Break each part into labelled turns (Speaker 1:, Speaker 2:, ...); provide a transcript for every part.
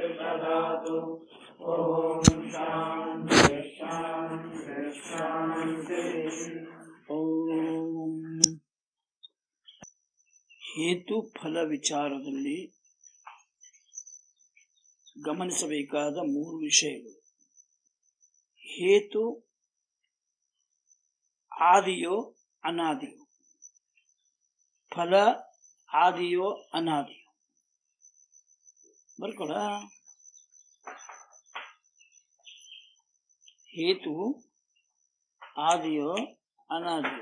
Speaker 1: ददातु ॐ शान्ति शान्ति शान्तिः
Speaker 2: ಓಂ ಹೇತು ಫಲ ವಿಚಾರದಲ್ಲಿ ಗಮನಿಸಬೇಕಾದ ಮೂರು ವಿಷಯಗಳು ಹೇತು ಆದಿಯೋ ಅನಾದಿಯೋ ಫಲ ಆದಿಯೋ ಅನಾದಿಯೋ ಬರ್ಕೊಳ ಹೇತು ಆದಿಯೋ ಅನಾದಿಯೋ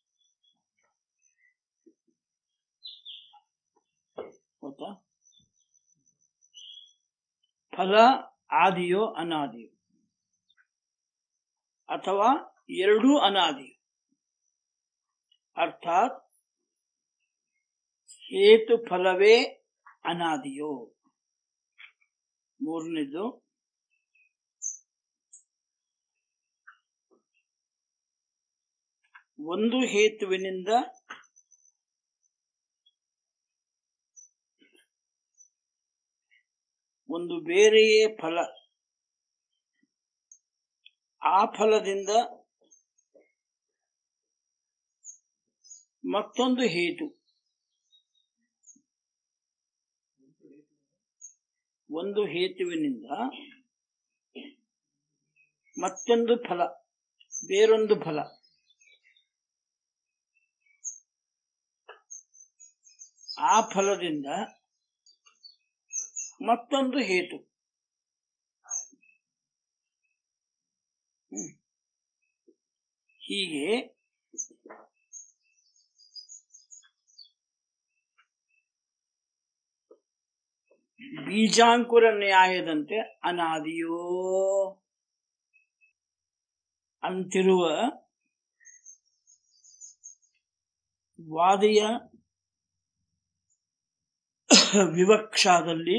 Speaker 2: ಗೊತ್ತಾ ಫಲ ಆದಿಯೋ ಅನಾದಿಯೋ ಅಥವಾ ಎರಡೂ ಅನಾದಿಯೋ ಅರ್ಥಾತ್ ಹೇತು ಫಲವೇ ಅನಾದಿಯೋ ಮೂರನೇದು ಒಂದು ಹೇತುವಿನಿಂದ ಒಂದು ಬೇರೆಯೇ ಫಲ ಆ ಫಲದಿಂದ ಮತ್ತೊಂದು ಹೇತು ಒಂದು ಹೇತುವಿನಿಂದ ಮತ್ತೊಂದು ಫಲ ಬೇರೊಂದು ಫಲ ಆ ಫಲದಿಂದ ಮತ್ತೊಂದು ಹೇತು ಹ್ಮ್. ಹೀಗೆ ಬೀಜಾಂಕುರ ನ್ಯಾಯದಂತೆ ಅನಾದಿಯೋ ಅಂತಿರುವ ವಾದಿಯ ವಿವಕ್ಷಾದಲ್ಲಿ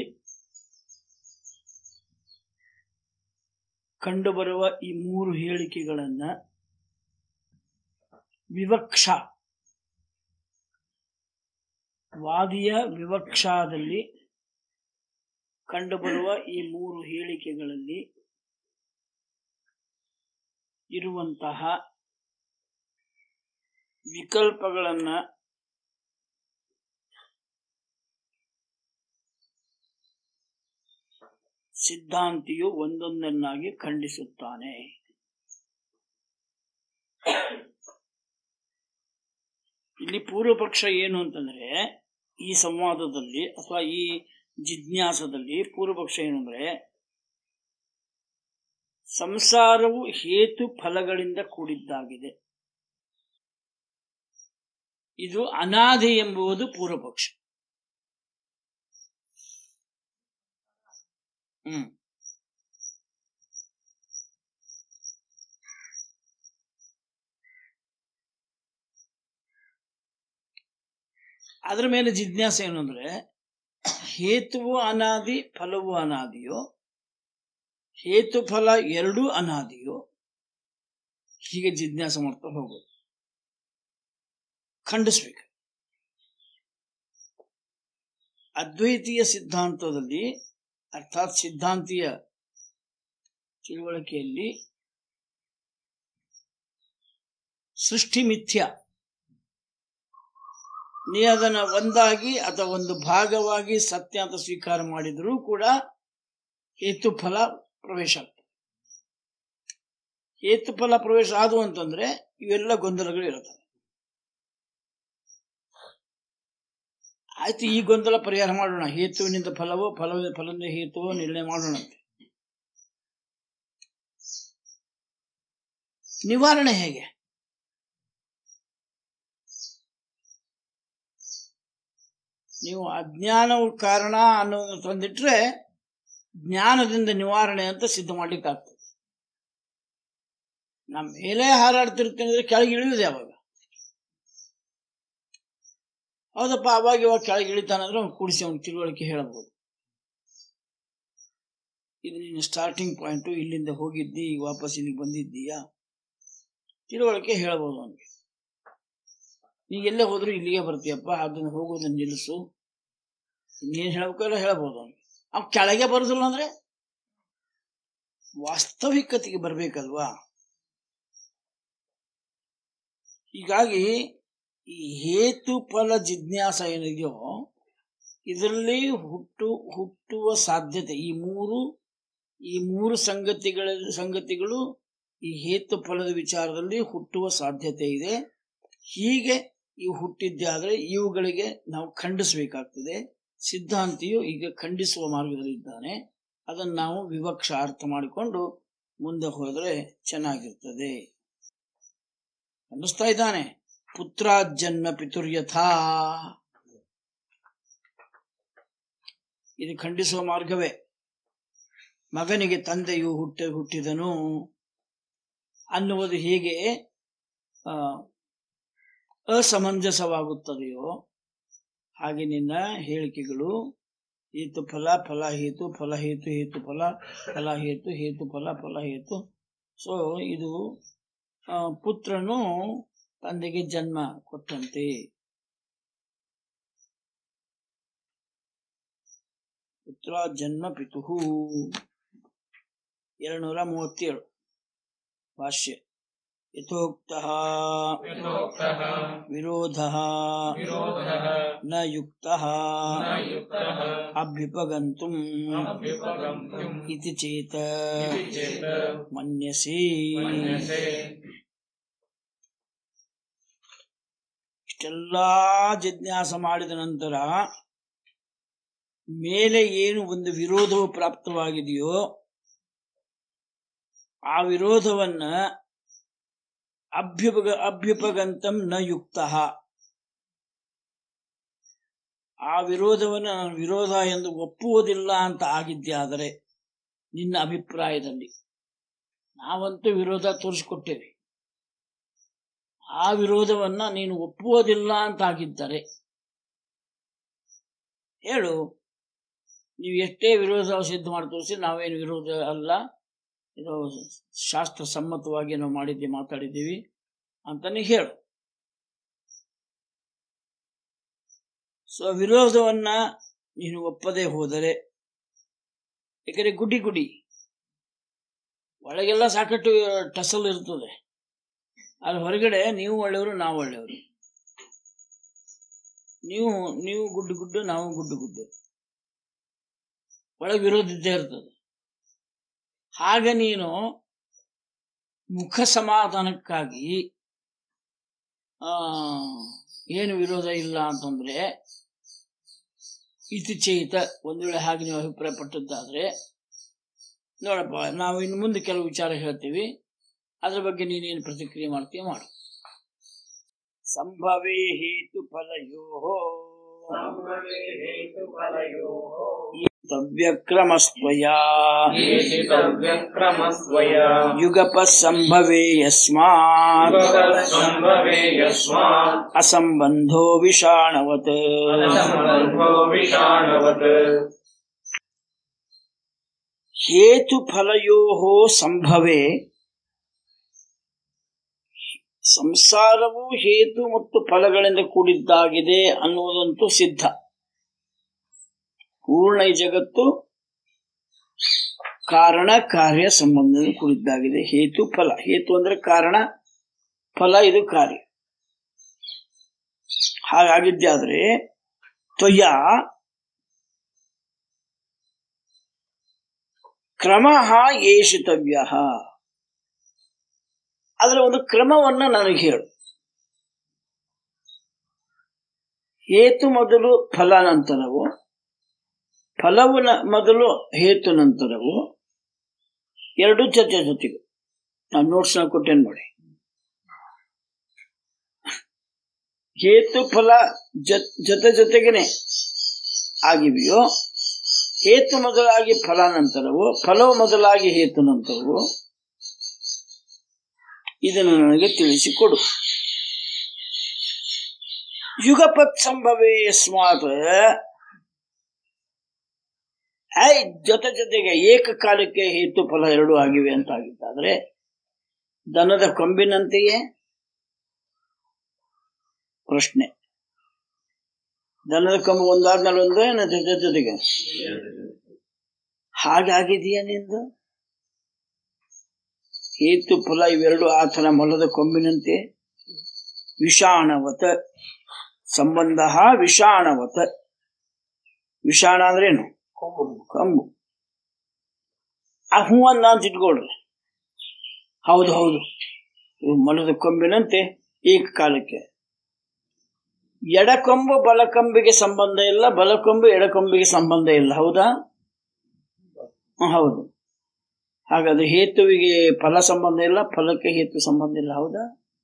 Speaker 2: ಕಂಡುಬರುವ ಈ ಮೂರು ಹೇಳಿಕೆಗಳನ್ನ ವಿವಕ್ಷ ವಾದಿಯ ವಿವಕ್ಷಾದಲ್ಲಿ ಕಂಡುಬರುವ ಈ ಮೂರು ಹೇಳಿಕೆಗಳಲ್ಲಿ ಇರುವಂತಹ ವಿಕಲ್ಪಗಳನ್ನ ಸಿದ್ಧಾಂತಿಯು ಒಂದೊಂದನ್ನಾಗಿ ಖಂಡಿಸುತ್ತಾನೆ ಇಲ್ಲಿ ಪೂರ್ವ ಪಕ್ಷ ಏನು ಅಂತಂದ್ರೆ ಈ ಸಂವಾದದಲ್ಲಿ ಅಥವಾ ಈ ಜಿಜ್ಞಾಸದಲ್ಲಿ ಪೂರ್ವ ಪಕ್ಷ ಏನು ಅಂದ್ರೆ ಸಂಸಾರವು ಹೇತು ಫಲಗಳಿಂದ ಕೂಡಿದ್ದಾಗಿದೆ ಇದು ಅನಾದಿ ಎಂಬುದು ಪೂರ್ವ ಪಕ್ಷ ಹ್ಮ್ ಅದರ ಮೇಲೆ ಜಿಜ್ಞಾಸೆ ಏನು ಅಂದ್ರೆ ಹೇತುವು ಅನಾದಿ ಫಲವು ಅನಾದಿಯೋ ಹೇತು ಫಲ ಎರಡೂ ಅನಾದಿಯೋ ಹೀಗೆ ಜಿಜ್ಞಾಸೆ ಮಾಡ್ತಾ ಹೋಗೋದು ಖಂಡಿಸ್ಬೇಕು ಅದ್ವೈತೀಯ ಸಿದ್ಧಾಂತದಲ್ಲಿ ಅರ್ಥಾತ್ ಸಿದ್ಧಾಂತೀಯ ತಿಳುವಳಿಕೆಯಲ್ಲಿ ಸೃಷ್ಟಿ ಮಿಥ್ಯ ನೀ ಅದನ್ನ ಒಂದಾಗಿ ಅಥವಾ ಒಂದು ಭಾಗವಾಗಿ ಸತ್ಯ ಅಂತ ಸ್ವೀಕಾರ ಮಾಡಿದರೂ ಕೂಡ ಹೇತು ಫಲ ಪ್ರವೇಶ ಆಗ್ತದೆ ಹೇತು ಫಲ ಪ್ರವೇಶ ಆದವು ಅಂತಂದ್ರೆ ಇವೆಲ್ಲ ಗೊಂದಲಗಳು ಇರುತ್ತವೆ ಆಯ್ತು ಈ ಗೊಂದಲ ಪರಿಹಾರ ಮಾಡೋಣ ಹೇತುವಿನಿಂದ ಫಲವೋ ಫಲವೇ ಫಲದಿಂದ ಹೇತುವೋ ನಿರ್ಣಯ ಮಾಡೋಣ ಅಂತೆ ನಿವಾರಣೆ ಹೇಗೆ ನೀವು ಅಜ್ಞಾನವು ಕಾರಣ ಅನ್ನೋದು ತಂದಿಟ್ರೆ ಜ್ಞಾನದಿಂದ ನಿವಾರಣೆ ಅಂತ ಸಿದ್ಧ ಮಾಡ್ಲಿಕ್ಕೆ ಆಗ್ತದೆ ನಮ್ಮ ಮೇಲೆ ಹಾರಾಡ್ತಿರ್ತೇನೆ ಅಂದ್ರೆ ಕೆಳಗೆ ಇಳಿಯುವುದು ಯಾವಾಗ ಹೌದಪ್ಪ ಅವಾಗ ಇವಾಗ ಕೆಳಗೆ ಇಳಿತಾನಂದ್ರೆ ಅವ್ನು ಕೂಡಿಸಿ ಅವ್ನ ತಿಳುವಳಿಕೆ ಹೇಳಬಹುದು ಇದು ನೀನು ಸ್ಟಾರ್ಟಿಂಗ್ ಪಾಯಿಂಟು ಇಲ್ಲಿಂದ ಹೋಗಿದ್ದಿ ಈಗ ವಾಪಸ್ ಇಲ್ಲಿಗೆ ಬಂದಿದ್ದೀಯಾ ತಿಳುವಳಿಕೆ ಹೇಳಬಹುದು ಅವನಿಗೆ ನೀ ಎಲ್ಲೇ ಹೋದ್ರು ಇಲ್ಲಿಗೆ ಬರ್ತೀಯಪ್ಪ ಅದನ್ನ ಹೋಗೋದನ್ನ ನಿಲ್ಲಿಸು ಇನ್ನೇನು ಹೇಳಬೇಕಲ್ಲ ಹೇಳಬಹುದು ಅವನಿಗೆ ಅವ್ ಕೆಳಗೆ ಬರುದಿಲ್ಲ ಅಂದ್ರೆ ವಾಸ್ತವಿಕತೆಗೆ ಬರ್ಬೇಕಲ್ವಾ ಹೀಗಾಗಿ ಈ ಹೇತು ಫಲ ಜಿಜ್ಞಾಸ ಏನಿದೆಯೋ ಇದರಲ್ಲಿ ಹುಟ್ಟು ಹುಟ್ಟುವ ಸಾಧ್ಯತೆ ಈ ಮೂರು ಈ ಮೂರು ಸಂಗತಿಗಳ ಸಂಗತಿಗಳು ಈ ಹೇತು ಫಲದ ವಿಚಾರದಲ್ಲಿ ಹುಟ್ಟುವ ಸಾಧ್ಯತೆ ಇದೆ ಹೀಗೆ ಇವು ಹುಟ್ಟಿದ್ದಾದ್ರೆ ಇವುಗಳಿಗೆ ನಾವು ಖಂಡಿಸಬೇಕಾಗ್ತದೆ ಸಿದ್ಧಾಂತಿಯು ಈಗ ಖಂಡಿಸುವ ಮಾರ್ಗದಲ್ಲಿದ್ದಾನೆ ಅದನ್ನು ನಾವು ವಿವಕ್ಷ ಅರ್ಥ ಮಾಡಿಕೊಂಡು ಮುಂದೆ ಹೋದರೆ ಚೆನ್ನಾಗಿರ್ತದೆ ಖಂಡಿಸ್ತಾ ಇದ್ದಾನೆ ಪುತ್ರ ಜನ್ಮ ಪಿತುರ್ಯಥಾ ಇದು ಖಂಡಿಸುವ ಮಾರ್ಗವೇ ಮಗನಿಗೆ ತಂದೆಯು ಹುಟ್ಟ ಹುಟ್ಟಿದನು ಅನ್ನುವುದು ಹೇಗೆ ಆ, ಅಸಮಂಜಸವಾಗುತ್ತದೆಯೋ ಹಾಗೆ ನಿನ್ನ ಹೇಳಿಕೆಗಳು ಹೇತು ಫಲ ಫಲ ಹೇತು ಫಲ ಹೇತು ಹೇತು ಫಲ ಫಲ ಹೇತು ಹೇತು ಫಲ ಫಲ ಹೇತು ಸೊ ಇದು ಆ, ಪುತ್ರನು ತಂದೆಗೆ ಜನ್ಮ ಕೊಟ್ಟಂತೆ ಪುತ್ರ ಜನ್ಮ ಪಿತುಹು ಎರಡ್ನೂರ ಮೂವತ್ತೇಳು ಭಾಷ್ಯ ಯಥೋಕ್ತ
Speaker 1: यथोक्तः
Speaker 2: ವಿರೋಧ
Speaker 1: विरोधः
Speaker 2: ನ ಯುಕ್ತ
Speaker 1: न युक्तः
Speaker 2: ಅಭ್ಯುಪಗಂತುಂ
Speaker 1: अभ्युपगन्तुम्
Speaker 2: ಇತಿ ಚೇತ
Speaker 1: इति चेत्
Speaker 2: ಮನ್ಯಸೇ
Speaker 1: मन्यसे
Speaker 2: ಇಷ್ಟೆಲ್ಲಾ ಜಿಜ್ಞಾಸ ಮಾಡಿದ ನಂತರ ಮೇಲೆ ಏನು ಒಂದು ವಿರೋಧವು ಪ್ರಾಪ್ತವಾಗಿದೆಯೋ ಆ ವಿರೋಧವನ್ನ ಅಭ್ಯುಪಗ ಅಭ್ಯುಪಗಂತಂ ನ ಯುಕ್ತ ಆ ವಿರೋಧವನ್ನು ನಾನು ವಿರೋಧ ಎಂದು ಒಪ್ಪುವುದಿಲ್ಲ ಅಂತ ಆಗಿದ್ಯಾದರೆ ನಿನ್ನ ಅಭಿಪ್ರಾಯದಲ್ಲಿ ನಾವಂತೂ ವಿರೋಧ ತೋರಿಸಿಕೊಟ್ಟೇವೆ ಆ ವಿರೋಧವನ್ನ ನೀನು ಒಪ್ಪುವುದಿಲ್ಲ ಅಂತ ಆಗಿದ್ದರೆ ಹೇಳು ನೀವು ಎಷ್ಟೇ ವಿರೋಧ ಸಿದ್ಧ ಮಾಡಿ ತೋರಿಸಿ ನಾವೇನು ವಿರೋಧ ಅಲ್ಲ ಇದು ಶಾಸ್ತ್ರ ಸಮ್ಮತವಾಗಿ ನಾವು ಮಾಡಿದ್ದೀವಿ ಮಾತಾಡಿದ್ದೀವಿ ಅಂತಾನೆ ಹೇಳು ಸೊ ವಿರೋಧವನ್ನ ನೀನು ಒಪ್ಪದೆ ಹೋದರೆ ಯಾಕಂದ್ರೆ ಗುಡಿ ಗುಡಿ ಒಳಗೆಲ್ಲ ಸಾಕಷ್ಟು ಟಸಲ್ ಇರ್ತದೆ ಅಲ್ಲಿ ಹೊರಗಡೆ ನೀವು ಒಳ್ಳೆಯವರು ನಾವು ಒಳ್ಳೆಯವರು ನೀವು ನೀವು ಗುಡ್ಡು ಗುಡ್ಡು ನಾವು ಗುಡ್ಡು ಗುಡ್ಡು ಒಳಗೆ ವಿರೋಧ ಇದ್ದೇ ಇರ್ತದೆ ಹಾಗ ನೀನು ಮುಖ ಸಮಾಧಾನಕ್ಕಾಗಿ ಆ ಏನು ವಿರೋಧ ಇಲ್ಲ ಅಂತಂದ್ರೆ ಇತಿಚೇತ ಒಂದು ವೇಳೆ ಹಾಗೆ ನೀವು ಅಭಿಪ್ರಾಯ ಪಟ್ಟದ್ದಾದ್ರೆ ನೋಡಪ್ಪ ನಾವು ಇನ್ನು ಮುಂದೆ ಕೆಲವು ವಿಚಾರ ಹೇಳ್ತೀವಿ ಅದ್ರ ಬಗ್ಗೆ ನೀನೇನು ಪ್ರತಿಕ್ರಿಯೆ ಮಾಡ್ತೀಯ ಮಾಡು ಸಂಭವೇ ಹೇತು ಫಲಯೋ
Speaker 1: सम्भवे हेतुफलयोः
Speaker 2: ತವ್ಯಕ್ರಮಸ್ತ್ವಯಾ
Speaker 1: ईशितव्यक्रमस्वया
Speaker 2: ಯುಗಪ ಸಂಭವೇ ಯಸ್ಮಾತ್
Speaker 1: सम्भवे यस्मात्
Speaker 2: ಅಸಂಬಂಧೋ ವಿಷಾಣವತ್
Speaker 1: असम्बन्धो विषाणवत्
Speaker 2: ಹೇತು ಫಲಯೋ ಸಂಭವೇ ಸಂಸಾರವು ಹೇತು ಮತ್ತು ಫಲಗಳಿಂದ ಕೂಡಿದ್ದಾಗಿದೆ ಅನ್ನುವುದಂತೂ ಸಿದ್ಧ ಪೂರ್ಣ ಈ ಜಗತ್ತು ಕಾರಣ ಕಾರ್ಯ ಸಂಬಂಧದಿಂದ ಕೂಡಿದ್ದಾಗಿದೆ ಹೇತು ಫಲ ಹೇತು ಅಂದ್ರೆ ಕಾರಣ ಫಲ ಇದು ಕಾರ್ಯ ಹಾಗಾಗಿದ್ದಾದ್ರೆ ತ್ವಯ ಕ್ರಮ ಏಷಿತವ್ಯ ಅದರ ಒಂದು ಕ್ರಮವನ್ನ ನನಗೆ ಹೇಳು ಹೇತು ಮೊದಲು ಫಲ ನಂತರವು ಫಲವು ನ- ಮೊದಲು ಹೇತು ನಂತರವು ಎರಡು ಜೊತೆ ಜೊತೆಗೆ ನಾನು ನೋಟ್ಸ್ ಕೊಟ್ಟೇನೆ ನೋಡಿ ಹೇತು ಫಲ ಜ- ಜೊತೆ ಜೊತೆಗೇನೆ ಆಗಿವೆಯೋ ಹೇತು ಮೊದಲಾಗಿ ಫಲ ನಂತರವು ಫಲವು ಮೊದಲಾಗಿ ಹೇತು ನಂತರವು ಇದನ್ನು ನನಗೆ ತಿಳಿಸಿಕೊಡು ಯುಗಪತ್ ಸಂಭವೇ ಯಸ್ಮಾತ್ ಐ ಜೊತೆ ಜೊತೆಗೆ ಏಕಕಾಲಕ್ಕೆ ಹೇತು ಫಲ ಎರಡು ಆಗಿವೆ ಅಂತ ಆಗಿದ್ದಾದ್ರೆ ದನದ ಕೊಂಬಿನಂತೆಯೇ ಪ್ರಶ್ನೆ ದನದ ಕೊಂಬು ಒಂದಾದ್ಮೇಲೆ ಒಂದು ಏನು ಜೊತೆ ಜೊತೆಗೆ ಹಾಗಾಗಿದೆಯಾ ನಿಂದು ಹೇತು ಫಲ ಇವೆರಡು ಆತನ ಮೊಲದ ಕೊಂಬಿನಂತೆ ವಿಷಾಣವತ ಸಂಬಂಧ ವಿಷಾಣವತ ವಿಷಾಣ ಅಂದ್ರೇನು ಕಂಬು ಆ ಹೂ ಅಂದ ಅಂತ ಇಟ್ಕೊಳ್ರಿ ಹೌದು ಹೌದು ಇವು ಮೊಲದ ಕೊಂಬಿನಂತೆ ಏಕಕಾಲಕ್ಕೆ ಎಡಕೊಂಬು ಬಲಕೊಂಬಿಗೆ ಸಂಬಂಧ ಇಲ್ಲ ಬಲಕೊಂಬು ಎಡಕೊಂಬಿಗೆ ಸಂಬಂಧ ಇಲ್ಲ ಹೌದಾ ಹ್ಮ್, ಹೌದು ಹಾಗಾದ್ರೆ ಹೇತುವಿಗೆ ಫಲ ಸಂಬಂಧ ಇಲ್ಲ ಫಲಕ್ಕೆ ಹೇತು ಸಂಬಂಧ ಇಲ್ಲ ಹೌದಾ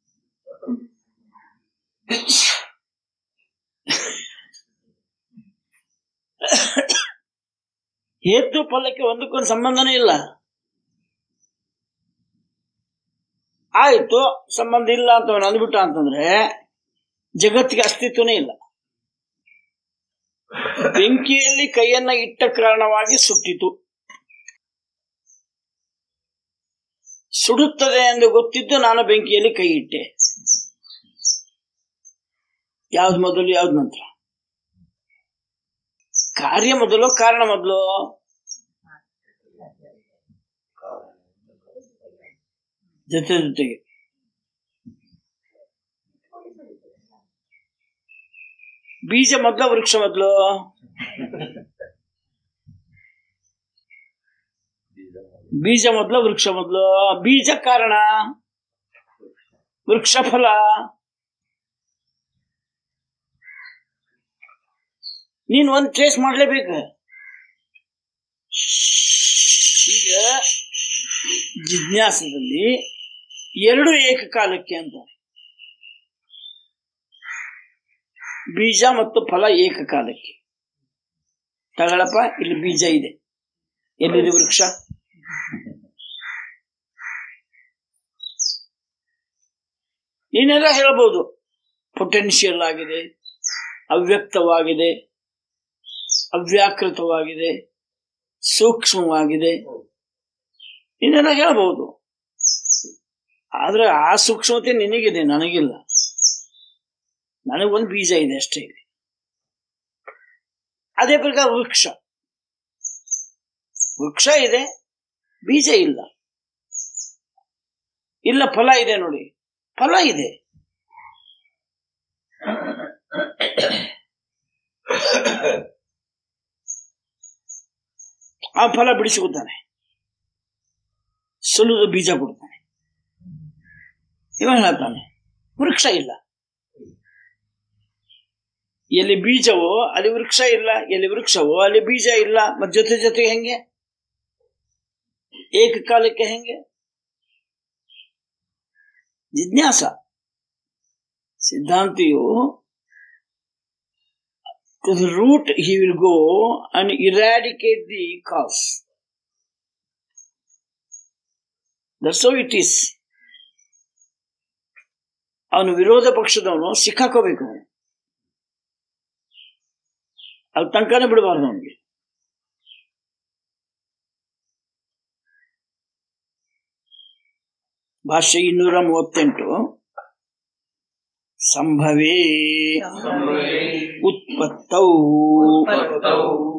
Speaker 2: ಹೇತು ಫಲಕ್ಕೆ ಒಂದಕ್ಕೊಂದು ಸಂಬಂಧನೇ ಇಲ್ಲ ಆಯ್ತು ಸಂಬಂಧ ಇಲ್ಲ ಅಂತ ಅವನು ಅಂದ್ಬಿಟ್ಟ ಅಂತಂದ್ರೆ ಜಗತ್ತಿಗೆ ಅಸ್ತಿತ್ವನೇ ಇಲ್ಲ ಬೆಂಕಿಯಲ್ಲಿ ಕೈಯನ್ನ ಇಟ್ಟ ಕಾರಣವಾಗಿ ಸುಟ್ಟಿತು ಸುಡುತ್ತದೆ ಎಂದು ಗೊತ್ತಿದ್ದು ನಾನು ಬೆಂಕಿಯಲ್ಲಿ ಕೈ ಇಟ್ಟೆ ಯಾವ್ದು ಮೊದಲು ಯಾವ್ದು ನಂತರ ಕಾರ್ಯ ಮೊದಲು ಕಾರಣ ಮೊದಲು ಜೊತೆ ಜೊತೆಗೆ ಬೀಜ ಮೊದಲು ವೃಕ್ಷ ಮೊದಲು ಬೀಜ ಮೊದಲು ವೃಕ್ಷ ಮೊದಲು ಬೀಜ ಕಾರಣ ವೃಕ್ಷ ಫಲ ನೀನ್ ಒಂದ್ ಟ್ರೇಸ್ ಮಾಡ್ಲೇಬೇಕು ಈಗ ಜಿಜ್ಞಾಸದಲ್ಲಿ ಎರಡು ಏಕಕಾಲಕ್ಕೆ ಅಂತ ಬೀಜ ಮತ್ತು ಫಲ ಏಕಕಾಲಕ್ಕೆ ತಗಳಪ್ಪ ಇಲ್ಲಿ ಬೀಜ ಇದೆ ಎಲ್ಲಿದೆ ವೃಕ್ಷ ನೀನೆಲ್ಲ ಹೇಳ್ಬೋದು ಪೊಟೆನ್ಷಿಯಲ್ ಆಗಿದೆ ಅವ್ಯಕ್ತವಾಗಿದೆ ಅವ್ಯಾಕೃತವಾಗಿದೆ ಸೂಕ್ಷ್ಮವಾಗಿದೆ ನೀನೆಲ್ಲ ಹೇಳ್ಬೋದು ಆದ್ರೆ ಆ ಸೂಕ್ಷ್ಮತೆ ನಿನಗಿದೆ ನನಗಿಲ್ಲ ನನಗೊಂದು ಬೀಜ ಇದೆ ಅಷ್ಟೇ ಇಲ್ಲಿ ಅದೇ ಪ್ರಕಾರ ವೃಕ್ಷ ವೃಕ್ಷ ಇದೆ ಬೀಜ ಇಲ್ಲ ಇಲ್ಲ ಫಲ ಇದೆ ನೋಡಿ ಫಲ ಇದೆ ಆ ಫಲ ಬಿಡಿಸಿಕೊತಾನೆ ಸುಲಿದು ಬೀಜ ಕೊಡ್ತಾನೆ ಇವ ಹೇಳ್ತಾನೆ ವೃಕ್ಷ ಇಲ್ಲ ಎಲ್ಲಿ ಬೀಜವೋ ಅಲ್ಲಿ ವೃಕ್ಷ ಇಲ್ಲ ಎಲ್ಲಿ ವೃಕ್ಷವೋ ಅಲ್ಲಿ ಬೀಜ ಇಲ್ಲ ಮತ್ ಜೊತೆ ಜೊತೆಗೆ ಹೆಂಗೆ ಏಕಕಾಲಕ್ಕೆ ಹೆಂಗೆ ಜಿಜ್ಞಾಸ ಸಿದ್ಧಾಂತಿಯು to the root he will go and eradicate the cause. That's how it is. ಅವನು ವಿರೋಧ ಪಕ್ಷದವನು ಸಿಕ್ಕಾಕೋಬೇಕು ಅವನು ಅಲ್ಲಿ ತನಕನೇ ಬಿಡಬಾರ್ದು ಅವನಿಗೆ ಭಾಷೆ ಇನ್ನೂರ ಮೂವತ್ತೆಂಟು ಸಂಭವೇ
Speaker 1: ಸಂಭವೇ
Speaker 2: ಉತ್ಪತ್ತೌ
Speaker 1: ಉತ್ಪತ್ತೌ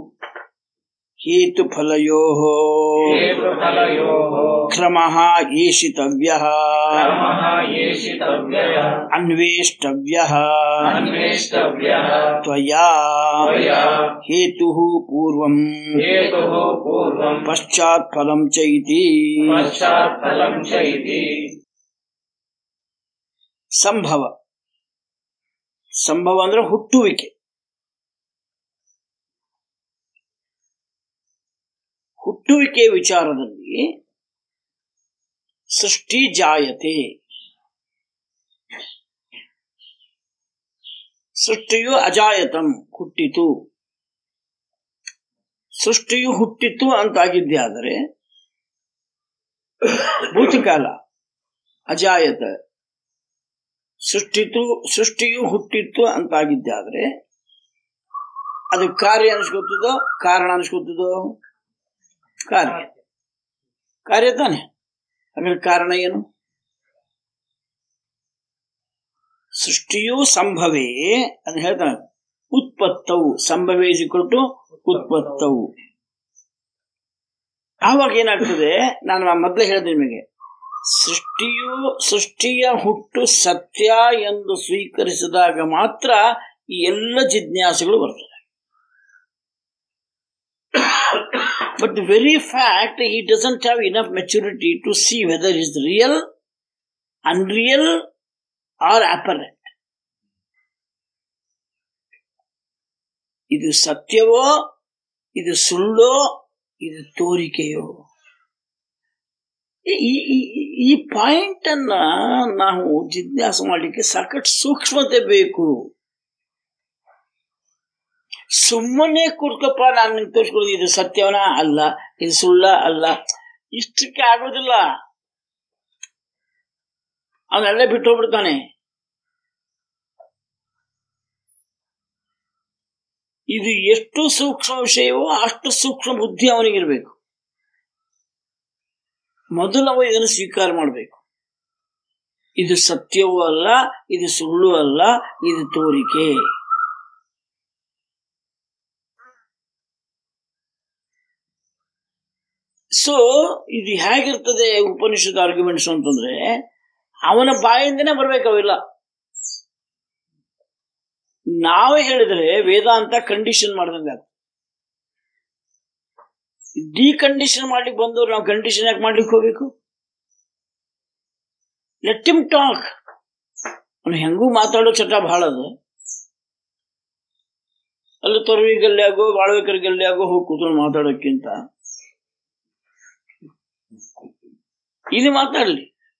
Speaker 2: ಹೇತುಫಲಯೋ
Speaker 1: ಹೇತುಫಲಯೋಃ
Speaker 2: ಕ್ರಮಃ ಏಷಿತವ್ಯಃ
Speaker 1: ಕರ್ಮಃ ಯೇಷಿತವ್ಯಯಃ
Speaker 2: ಅನ್ವೇಷ್ಟವ್ಯಃ
Speaker 1: ಅನ್ವೇಷ್ಟವ್ಯಃ
Speaker 2: ತ್ವಯಾ
Speaker 1: ತ್ವಯಾ
Speaker 2: ಹೇತುಃ ಪೂರ್ವಂ
Speaker 1: ಹೇತುಃ ಪೂರ್ವಂ
Speaker 2: ಪಶ್ಚಾತ್ ಫಲಂ ಚ ಇತಿ
Speaker 1: ಪಶ್ಚಾತ್ ಫಲಂ ಚ ಇತಿ
Speaker 2: ಸಂಭವ ಸಂಭವ ಅಂದ್ರೆ ಹುಟ್ಟುವಿಕೆ ಹುಟ್ಟುವಿಕೆ ವಿಚಾರದಲ್ಲಿ ಸೃಷ್ಟಿ ಜಾಯತೆ ಸೃಷ್ಟಿಯು ಅಜಾಯತಂ ಹುಟ್ಟಿತು ಸೃಷ್ಟಿಯು ಹುಟ್ಟಿತು ಅಂತಾಗಿದ್ದೆ ಆದರೆ ಭೂತಕಾಲ ಅಜಾಯತ ಸೃಷ್ಟಿತು ಸೃಷ್ಟಿಯು ಹುಟ್ಟಿತ್ತು ಅಂತಾಗಿದ್ದೆ ಆದ್ರೆ ಅದು ಕಾರ್ಯ ಅನಿಸ್ಕೊತದೋ ಕಾರಣ ಅನಿಸ್ಕೊತದೋ ಕಾರ್ಯ ಕಾರ್ಯ ತಾನೆ ಹಾಗಾದ್ರೆ ಕಾರಣ ಏನು ಸೃಷ್ಟಿಯು ಸಂಭವೇ ಅಂತ ಹೇಳ್ತಾನೆ ಉತ್ಪತ್ತವು ಸಂಭವೇಸಿಕೊಟ್ಟು ಉತ್ಪತ್ತವು ಆವಾಗ ಏನಾಗ್ತದೆ ನಾನು ಮೊದಲೇ ಹೇಳಿದೆ ನಿಮಗೆ ಸೃಷ್ಟಿಯು ಸೃಷ್ಟಿಯ ಹುಟ್ಟು ಸತ್ಯ ಎಂದು ಸ್ವೀಕರಿಸಿದಾಗ ಮಾತ್ರ ಈ ಎಲ್ಲ ಜಿಜ್ಞಾಸೆಗಳು ಬರ್ತದೆ but the very fact he doesn't have enough maturity to see whether it is real, unreal, or apparent. ಇದು ಸತ್ಯವೋ ಇದು ಸುಳ್ಳೋ ಇದು ತೋರಿಕೆಯೋ ಈ- ಈ- ಈ- ಈ ಪಾಯಿಂಟ್ ಅನ್ನ ನಾವು ಜಿಜ್ಞಾಸೆ ಮಾಡಲಿಕ್ಕೆ ಸಾಕಷ್ಟು ಸೂಕ್ಷ್ಮತೆ ಬೇಕು ಸುಮ್ಮನೆ ಕೂರ್ಕಪ್ಪ ನಾನು ನಿಂಗೆ ತೋರಿಸ್ಕೊಡೋದು ಇದು ಸತ್ಯವನ ಅಲ್ಲ ಇದು ಸುಳ್ಳ ಅಲ್ಲ ಇಷ್ಟಕ್ಕೆ ಆಗೋದಿಲ್ಲ ಅವನೆಲ್ಲ ಬಿಟ್ಟು ಹೋಗ್ಬಿಡ್ತಾನೆ ಇದು ಎಷ್ಟು ಸೂಕ್ಷ್ಮ ವಿಷಯವೋ ಅಷ್ಟು ಸೂಕ್ಷ್ಮ ಬುದ್ಧಿ ಅವನಿಗಿರ್ಬೇಕು ಮೊದಲು ಅವ ಇದನ್ನು ಸ್ವೀಕಾರ ಮಾಡಬೇಕು ಇದು ಸತ್ಯವೂ ಅಲ್ಲ ಇದು ಸುಳ್ಳು ಅಲ್ಲ ಇದು ತೋರಿಕೆ ಸೊ ಇದು ಹೇಗಿರ್ತದೆ ಉಪನಿಷತ್ ಆರ್ಗ್ಯುಮೆಂಟ್ಸ್ ಅಂತಂದ್ರೆ ಅವನ ಬಾಯಿಂದನೇ ಬರ್ಬೇಕು ಅವೆಲ್ಲ ನಾವೇ ಹೇಳಿದ್ರೆ ವೇದಾಂತ ಕಂಡೀಷನ್ ಮಾಡ್ದಂಗ ಡಿಕಂಡೀಷನ್ ಮಾಡ್ಲಿಕ್ಕೆ ಬಂದವ್ರು ನಾವು ಕಂಡೀಷನ್ ಯಾಕೆ ಮಾಡ್ಲಿಕ್ಕೆ ಹೋಗ್ಬೇಕು ಲೆಟ್ ಹಿಮ್ ಟಾಕ್ ಅವನು ಹೆಂಗೂ ಮಾತಾಡೋ ಚಟ ಬಹಳ ಅದು ಅಲ್ಲಿ ತೊರವಿ ಗಲ್ಯಾಗೋ ಬಾಳ್ಬೇಕರ್ ಗಲ್ಯಾಗೋ ಹೋಗಿ ಕೂತ್ಕೊಂಡು ಮಾತಾಡೋಕ್ಕಿಂತ ಇಲ್ಲಿ ಮಾತಾಡಲಿ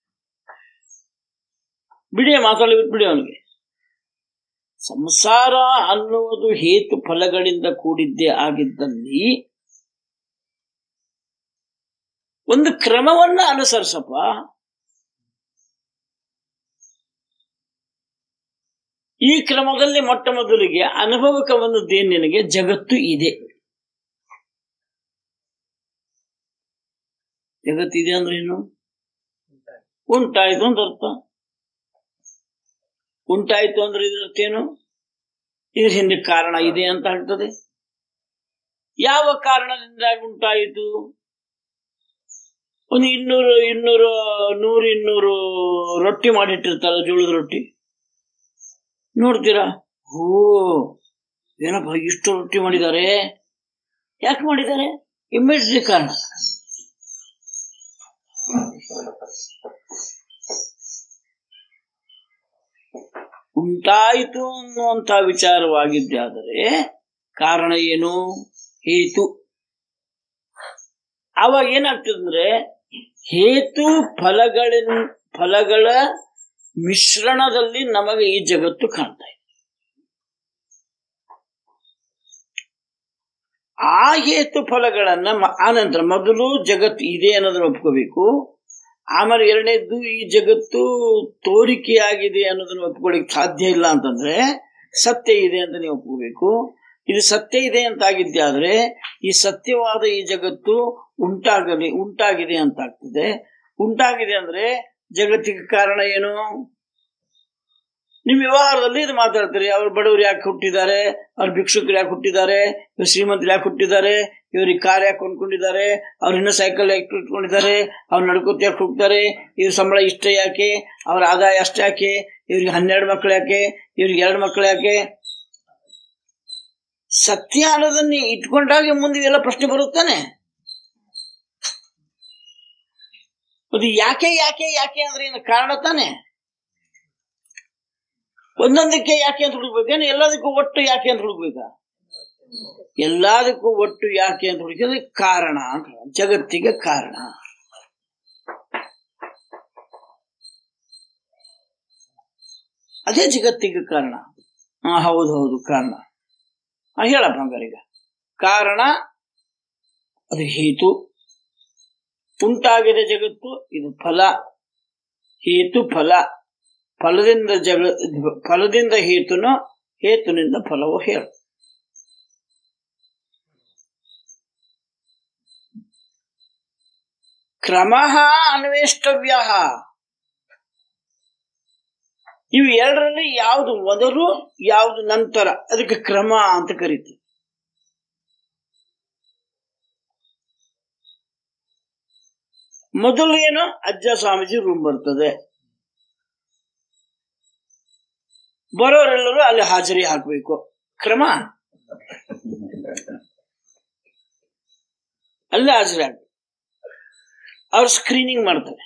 Speaker 2: ಬಿಡಿ ಮಾತಾಡಲಿ ಬಿಡಿ ಅವನಿಗೆ ಸಂಸಾರ ಅನ್ನುವುದು ಹೇತು ಫಲಗಳಿಂದ ಕೂಡಿದ್ದೇ ಆಗಿದ್ದಲ್ಲಿ ಒಂದು ಕ್ರಮವನ್ನ ಅನುಸರಿಸಪ್ಪ ಈ ಕ್ರಮದಲ್ಲಿ ಮೊಟ್ಟ ಮೊದಲಿಗೆ ಅನುಭವಕ್ಕೆ ಬಂದದ್ದೇನು ನಿನಗೆ ಜಗತ್ತು ಇದೆ ಜಗತ್ತಿದೆ ಅಂದ್ರೆ ಏನು ಉಂಟಾಯ್ತು ಅಂತ ಅರ್ಥ ಉಂಟಾಯ್ತು ಅಂದ್ರೆ ಇದ್ರ ಅರ್ಥ ಏನು ಇದ್ರ ಹಿಂದೆ ಕಾರಣ ಇದೆ ಅಂತ ಹೇಳ್ತದೆ ಯಾವ ಕಾರಣದಿಂದಾಗಿ ಉಂಟಾಯಿತು ಒಂದು ಇನ್ನೂರು ಇನ್ನೂರು ನೂರು ಇನ್ನೂರು ರೊಟ್ಟಿ ಮಾಡಿಟ್ಟಿರ್ತಾರ ಜೋಳದ ರೊಟ್ಟಿ ನೋಡ್ತೀರಾ ಓ ಏನಪ್ಪ ಇಷ್ಟು ರೊಟ್ಟಿ ಮಾಡಿದ್ದಾರೆ ಯಾಕೆ ಮಾಡಿದ್ದಾರೆ ಇಮ್ಮಿಡಿಯಟ್ಲಿ ಕಾರಣ ಉಂಟಾಯಿತು ಅನ್ನುವಂತ ವಿಚಾರವಾಗಿದ್ದೆ ಆದರೆ ಕಾರಣ ಏನು ಹೇತು ಆವಾಗ ಏನಾಗ್ತದಂದ್ರೆ ಹೇತು ಫಲಗಳಿನ ಫಲಗಳ ಮಿಶ್ರಣದಲ್ಲಿ ನಮಗೆ ಈ ಜಗತ್ತು ಕಾಣ್ತಾ ಇದೆ ಆ ಹೇತು ಫಲಗಳನ್ನ ಮ- ಆನಂತರ ಮೊದಲು ಜಗತ್ತು ಇದೆ ಅನ್ನೋದನ್ನ ಒಪ್ಕೋಬೇಕು ಆಮೇಲೆ ಎರಡನೇದ್ದು ಈ ಜಗತ್ತು ತೋರಿಕೆಯಾಗಿದೆ ಅನ್ನೋದನ್ನ ಒಪ್ಕೊಳ್ಳಿಕ್ ಸಾಧ್ಯ ಇಲ್ಲ ಅಂತಂದ್ರೆ ಸತ್ಯ ಇದೆ ಅಂತ ನೀವು ಒಪ್ಕೋಬೇಕು ಇದು ಸತ್ಯ ಇದೆ ಅಂತ ಆಗಿದ್ದೆ ಆದ್ರೆ ಈ ಸತ್ಯವಾದ ಈ ಜಗತ್ತು ಉಂಟಾಗಲಿ ಉಂಟಾಗಿದೆ ಅಂತ ಆಗ್ತದೆ ಉಂಟಾಗಿದೆ ಅಂದ್ರೆ ಜಗತ್ತಿಗೆ ಕಾರಣ ಏನು ನಿಮ್ ವ್ಯವಹಾರದಲ್ಲಿ ಇದು ಮಾತಾಡ್ತೀರಿ ಅವ್ರು ಬಡವರು ಯಾಕೆ ಹುಟ್ಟಿದ್ದಾರೆ ಅವ್ರ ಭಿಕ್ಷುಕರು ಯಾಕೆ ಹುಟ್ಟಿದ್ದಾರೆ ಇವ್ರು ಶ್ರೀಮಂತರು ಯಾಕೆ ಹುಟ್ಟಿದ್ದಾರೆ ಇವ್ರಿಗೆ ಕಾರ್ ಯಾಕೆ ಕೊಂಡ್ಕೊಂಡಿದ್ದಾರೆ ಅವ್ರು ಇನ್ನೂ ಸೈಕಲ್ ಯಾಕೆ ಇಟ್ಕೊಂಡಿದ್ದಾರೆ ಅವ್ರು ನಡ್ಕೋತ ಯಾಕೆ ಹೋಗ್ತಾರೆ ಇವ್ರ ಸಂಬಳ ಇಷ್ಟ ಯಾಕೆ ಅವ್ರ ಆದಾಯ ಅಷ್ಟ ಯಾಕೆ ಇವ್ರಿಗೆ ಹನ್ನೆರಡು ಮಕ್ಕಳು ಯಾಕೆ ಇವ್ರಿಗೆ ಎರಡು ಮಕ್ಕಳು ಯಾಕೆ ಸತ್ಯ ಅನ್ನೋದನ್ನ ಇಟ್ಕೊಂಡಾಗ ಮುಂದೆ ಇವೆಲ್ಲ ಪ್ರಶ್ನೆ ಬರುತ್ತಾನೆ ಅದು ಯಾಕೆ ಯಾಕೆ ಯಾಕೆ ಅಂದ್ರೆ ಏನು ಕಾರಣ ತಾನೆ ಒಂದೊಂದಕ್ಕೆ ಯಾಕೆ ಅಂತ ಹುಡುಕ್ಬೇಕೇನು ಎಲ್ಲದಕ್ಕೂ ಒಟ್ಟು ಯಾಕೆ ಅಂತ ಹುಡುಕ್ಬೇಕಾ ಎಲ್ಲದಕ್ಕೂ ಒಟ್ಟು ಯಾಕೆ ಅಂತ ಹುಡುಕಿದ್ರೆ ಕಾರಣ ಅಂತ ಜಗತ್ತಿಗೆ ಕಾರಣ ಅದೇ ಜಗತ್ತಿಗೆ ಕಾರಣ ಹಾ ಹೌದು ಹೌದು ಕಾರಣ ಹಾ ಹೇಳಪ್ಪ ಹಂಗಾರೀಗ ಕಾರಣ ಅದು ಹೇತು ಉಂಟಾಗಿದೆ ಜಗತ್ತು ಇದು ಫಲ ಹೇತು ಫಲ ಫಲದಿಂದ ಜಗ ಫಲದಿಂದ ಹೇತುನೋ ಹೇತುನಿಂದ ಫಲವೋ ಹೇಳು ಕ್ರಮ ಅನ್ವೇಷ್ಟವ್ಯ ಇವು ಎರಡರಲ್ಲಿ ಯಾವುದು ಮೊದಲು ಯಾವುದು ನಂತರ ಅದಕ್ಕೆ ಕ್ರಮ ಅಂತ ಕರೀತೀವಿ ಮೊದಲು ಏನು ಅಜ್ಜ ಸ್ವಾಮೀಜಿ ರೂಮ್ ಬರ್ತದೆ ಬರೋರೆಲ್ಲರೂ ಅಲ್ಲಿ ಹಾಜರಿ ಹಾಕಬೇಕು ಕ್ರಮ ಅಲ್ಲೇ ಹಾಜರಿ ಹಾಕ್ಬೇಕು ಅವ್ರು ಸ್ಕ್ರೀನಿಂಗ್ ಮಾಡ್ತಾರೆ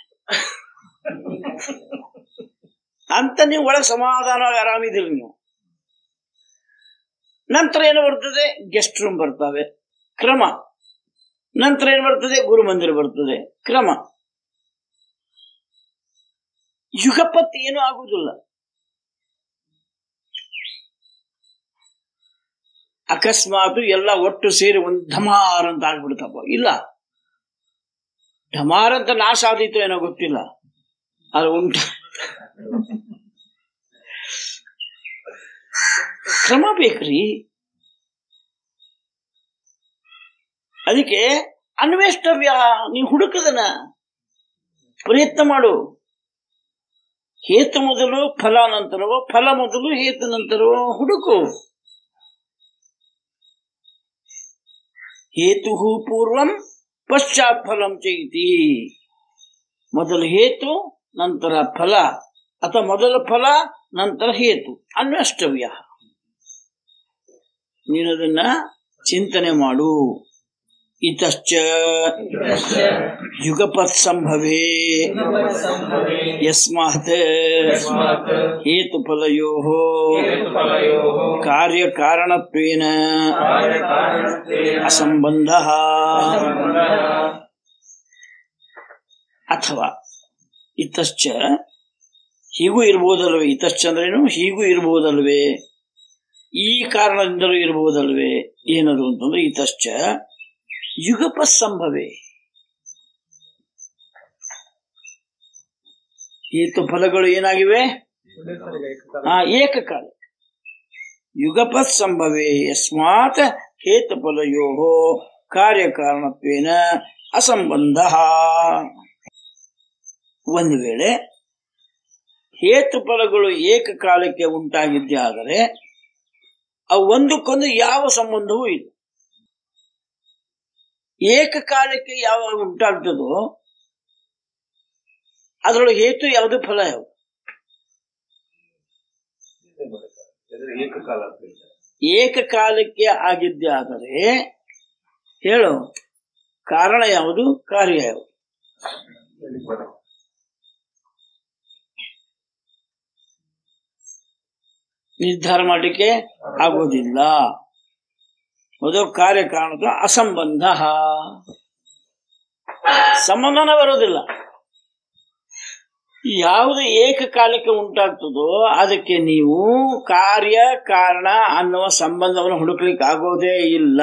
Speaker 2: ಅಂತ ನೀವು ಒಳಗೆ ಸಮಾಧಾನವಾಗಿ ಆರಾಮಿದ್ದೀರಿ ನೀವು ನಂತರ ಏನು ಬರ್ತದೆ ಗೆಸ್ಟ್ ರೂಮ್ ಬರ್ತವೆ ಕ್ರಮ ನಂತರ ಏನು ಬರ್ತದೆ ಗುರು ಮಂದಿರ ಬರ್ತದೆ ಕ್ರಮ ಯುಗಪತ್ ಏನು ಆಗುವುದಿಲ್ಲ ಅಕಸ್ಮಾತ್ ಎಲ್ಲ ಒಟ್ಟು ಸೇರಿ ಒಂದು ಧಮಾರ್ ಅಂತ ಆಗ್ಬಿಡ್ತಪ್ಪ ಇಲ್ಲ ಢಮಾರ್ ಅಂತ ನಾಶ ಆದೀತೋ ಏನೋ ಗೊತ್ತಿಲ್ಲ ಅದು ಉಂಟ ಕ್ರಮ ಬೇಕ್ರಿ ಅದಕ್ಕೆ ಅನ್ವೇಷ್ಟವ್ಯ ನೀವು ಹುಡುಕದನ ಪ್ರಯತ್ನ ಮಾಡು ಹೇತು ಮೊದಲು ಫಲ ನಂತರವೋ ಫಲ ಮೊದಲು ಹೇತು ನಂತರವೋ ಹುಡುಕು ಹೇತು ಪೂರ್ವಂ ಪಶ್ಚಾತ್ ಫಲಂ ಚೈತಿ ಮೊದಲು ಹೇತು ನಂತರ ಫಲ ಅಥವಾ ಮೊದಲ ಫಲ ನಂತರ ಹೇತು ಅನ್ವೇಷ್ಟವ್ಯ ನೀನದನ್ನ ಚಿಂತನೆ ಮಾಡು ಇತಶ್ಚ ಯುಗಪತ್ ಸಂಭವೇ ಯಸ್ಮಾತ್
Speaker 1: ಯಸ್ಮಾತ್
Speaker 2: ಹೇತುಫಲಯೋ
Speaker 1: ಹೇತುಫಲಯೋಃ
Speaker 2: ಕಾರ್ಯಕಾರಣತ್ವೇನ
Speaker 1: ಕಾರ್ಯಕಾರಣತ್ವೇನ
Speaker 2: ಅಸಂಬಂಧ
Speaker 1: ಸಂಬಂಧಃ
Speaker 2: ಅಥವಾ ಇತಶ್ಚ ಹೀಗೂ ಇರ್ಬೋದಲ್ವೇ ಇತಶ್ಚ ಅಂದ್ರೇನು ಹೀಗೂ ಇರ್ಬೋದಲ್ವೇ ಈ ಕಾರಣದಿಂದಲೂ ಇರ್ಬೋದಲ್ವೇ ಏನದು ಅಂತಂದ್ರೆ ಇತಶ್ಚ ಯುಗಪ ಸಂಭವೇ ಹೇತು ಫಲಗಳು ಏನಾಗಿವೆ ಆ ಏಕಕಾಲ ಯುಗಪತ್ ಸಂಭವೇ ಯಸ್ಮಾತ್ ಹೇತುಫಲಯೋ ಕಾರ್ಯಕಾರಣತ್ವೇನ ಅಸಂಬಂಧ ಒಂದು ವೇಳೆ ಹೇತುಫಲಗಳು ಏಕಕಾಲಕ್ಕೆ ಉಂಟಾಗಿದ್ದೇ ಆದರೆ ಅವು ಒಂದಕ್ಕೊಂದು ಯಾವ ಸಂಬಂಧವೂ ಇಲ್ಲ ಏಕಕಾಲಕ್ಕೆ ಯಾವಾಗ ಉಂಟಾಗ್ತದೋ ಅದರೊಳಗೆ ಹೇತು ಯಾವುದು ಫಲ ಯಾವುದು
Speaker 1: ಏಕಕಾಲ
Speaker 2: ಏಕಕಾಲಕ್ಕೆ ಆಗಿದ್ದೇ ಆದರೆ ಹೇಳು ಕಾರಣ ಯಾವುದು ಕಾರ್ಯ ಯಾವುದು ನಿರ್ಧಾರ ಮಾಡಲಿಕ್ಕೆ ಆಗೋದಿಲ್ಲ ಅದು ಕಾರ್ಯಕಾರಣದ ಅಸಂಬಂಧ ಸಂಬಂಧನ ಬರೋದಿಲ್ಲ ಯಾವುದು ಏಕಕಾಲಕ್ಕೆ ಉಂಟಾಗ್ತದೋ ಅದಕ್ಕೆ ನೀವು ಕಾರ್ಯ ಕಾರಣ ಅನ್ನುವ ಸಂಬಂಧವನ್ನು ಹುಡುಕ್ಲಿಕ್ಕೆ ಆಗೋದೇ ಇಲ್ಲ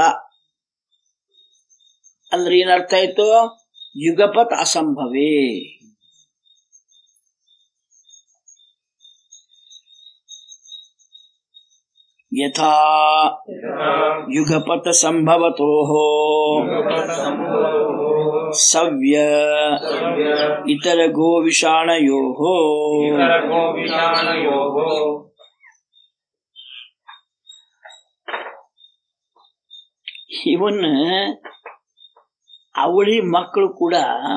Speaker 2: ಅಂದ್ರೆ ಏನರ್ಥ ಆಯ್ತು ಯುಗಪತ್ ಅಸಂಭವೇ ಯಥಾ ಯುಗಪತ್ ಸಂಭವತೋ ಸವ್ಯ ಇತರ ಗೋವಿಷಾಣಯೋ
Speaker 1: ಇತರಗೋ ವಿಷಾಣಯೋಃ
Speaker 2: ಇವನ್ ಅವಳಿ ಮಕ್ಕಳು ಕೂಡ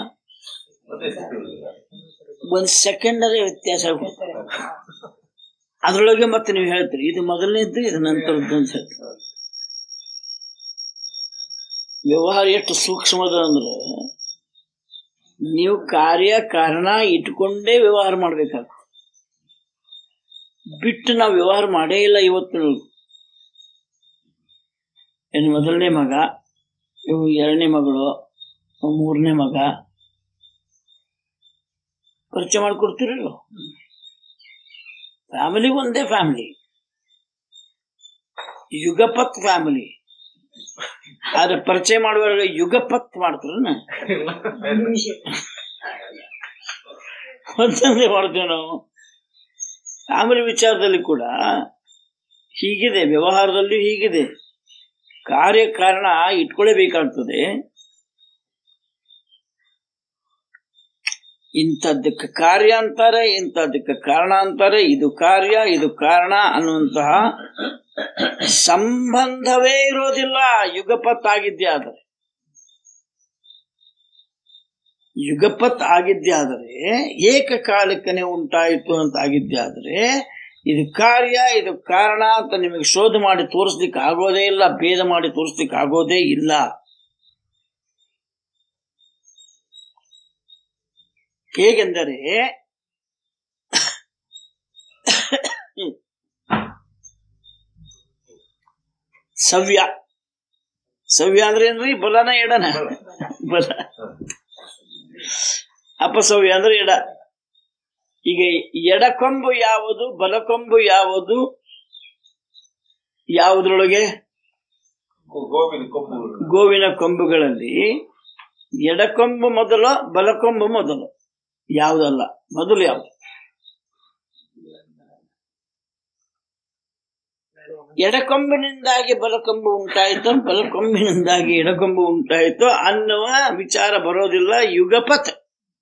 Speaker 2: ಒಂದ್ ಸೆಕೆಂಡರೇ ವ್ಯತ್ಯಾಸ ಆಗುತ್ತೆ. ಅದ್ರೊಳಗೆ ಮತ್ತೆ ನೀವು ಹೇಳ್ತೀರಿ ಇದು ಮೊದಲನೇದ್ದು ಇದು ನಂತರದ್ದು ಅಂತ ಹೇಳ್ತೀರಿ ವ್ಯವಹಾರ ಎಷ್ಟು ಸೂಕ್ಷ್ಮದ ಅಂದ್ರೆ ನೀವು ಕಾರ್ಯ ಕಾರಣ ಇಟ್ಕೊಂಡೇ ವ್ಯವಹಾರ ಮಾಡ್ಬೇಕಾಗ್ತದೆ ಬಿಟ್ಟು ನಾವು ವ್ಯವಹಾರ ಮಾಡೇ ಇಲ್ಲ ಇವತ್ತು ಇನ್ನು ಮೊದಲನೇ ಮಗ ಇವು ಎರಡನೇ ಮಗಳು ಇವು ಮೂರನೇ ಮಗ ಪರಿಚಯ ಮಾಡಿಕೊಡ್ತೀರಲ್ಲ ಫ್ಯಾಮಿಲಿ ಒಂದೇ ಫ್ಯಾಮಿಲಿ ಯುಗಪತ್ ಫ್ಯಾಮಿಲಿ ಆದ್ರೆ ಪರಿಚಯ ಮಾಡುವಾಗ ಯುಗಪತ್ ಮಾಡ್ತಾರನ್ನ ಒಂದೊಂದೇ ಮಾಡ್ತೇವೆ ನಾವು ಫ್ಯಾಮಿಲಿ ವಿಚಾರದಲ್ಲಿ ಕೂಡ ಹೀಗಿದೆ ವ್ಯವಹಾರದಲ್ಲಿ ಹೀಗಿದೆ ಕಾರ್ಯ ಕಾರಣ ಇಟ್ಕೊಳ್ಳೇಬೇಕಾಗ್ತದೆ ಇಂಥದ್ದಕ್ಕೆ ಕಾರ್ಯ ಅಂತಾರೆ ಇಂಥದ್ದಕ್ಕೆ ಕಾರಣ ಅಂತಾರೆ ಇದು ಕಾರ್ಯ ಇದು ಕಾರಣ ಅನ್ನುವಂತಹ ಸಂಬಂಧವೇ ಇರೋದಿಲ್ಲ ಯುಗಪತ್ ಆಗಿದ್ದೇ ಆದರೆ ಯುಗಪತ್ ಆಗಿದ್ದೇ ಆದರೆ ಏಕಕಾಲಕ್ಕನೆ ಉಂಟಾಯಿತು ಅಂತ ಆಗಿದ್ದೇ ಆದರೆ ಇದು ಕಾರ್ಯ ಇದು ಕಾರಣ ಅಂತ ನಿಮಗೆ ಶೋಧ ಮಾಡಿ ತೋರಿಸ್ಲಿಕ್ಕೆ ಆಗೋದೇ ಇಲ್ಲ ಭೇದ ಮಾಡಿ ತೋರಿಸ್ಲಿಕ್ಕೆ ಆಗೋದೇ ಇಲ್ಲ ಹೇಗೆಂದರೆ ಸವ್ಯ ಸವ್ಯ ಅಂದ್ರೆ ಏನ್ರಿ ಬಲನ ಎಡನ ಬಲ ಅಪಸವ್ಯ ಅಂದ್ರೆ ಎಡ ಈಗ ಎಡಕೊಂಬು ಯಾವುದು ಬಲಕೊಂಬು ಯಾವುದು ಯಾವುದ್ರೊಳಗೆ
Speaker 1: ಗೋವಿನ ಕೊಂಬು
Speaker 2: ಗೋವಿನ ಕೊಂಬುಗಳಲ್ಲಿ ಎಡಕೊಂಬು ಮೊದಲು ಬಲಕೊಂಬು ಮೊದಲು ಯಾವುದಲ್ಲ ಮೊದಲು ಯಾವುದು ಎಡಕೊಂಬಿನಿಂದಾಗಿ ಬಲಕೊಂಬು ಉಂಟಾಯಿತು ಬಲಕೊಂಬಿನಿಂದಾಗಿ ಎಡಕೊಂಬು ಉಂಟಾಯಿತು ಅನ್ನುವ ವಿಚಾರ ಬರೋದಿಲ್ಲ ಯುಗಪತ್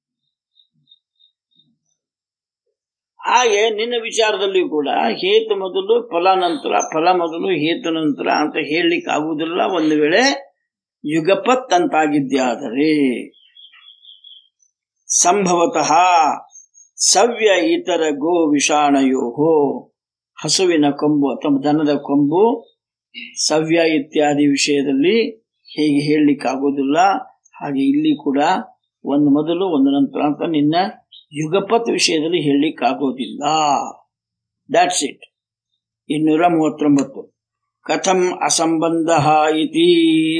Speaker 2: ಹಾಗೆ ನಿನ್ನ ವಿಚಾರದಲ್ಲಿ ಕೂಡ ಹೇತು ಮೊದಲು ಫಲ ನಂತರ ಫಲ ಮೊದಲು ಹೇತು ನಂತರ ಅಂತ ಹೇಳಲಿಕ್ಕೆ ಆಗುವುದಿಲ್ಲ ಒಂದು ವೇಳೆ ಯುಗಪತ್ ಅಂತಾಗಿದ್ದೇ ಆದರೆ ಸಂಭವತಃ ಸವ್ಯ ಇತರ ಗೋ ವಿಷಾಣಯೋ ಹಸುವಿನ ಕೊಂಬು ಅಥವಾ ದನದ ಕೊಂಬು ಸವ್ಯ ಇತ್ಯಾದಿ ವಿಷಯದಲ್ಲಿ ಹೇಗೆ ಹೇಳಲಿಕ್ಕಾಗೋದಿಲ್ಲ ಹಾಗೆ ಇಲ್ಲಿ ಕೂಡ ಒಂದು ಮೊದಲು ಒಂದು ನಂತರ ಅಂತ ನಿನ್ನ ಯುಗಪತ್ ವಿಷಯದಲ್ಲಿ ಹೇಳಲಿಕ್ಕಾಗೋದಿಲ್ಲ ದಾಟ್ಸ್ ಇಟ್ ಇನ್ನೂರ ಮೂವತ್ತೊಂಬತ್ತು ಕಥಂ ಅಸಂಬಂಧ ಇತಿ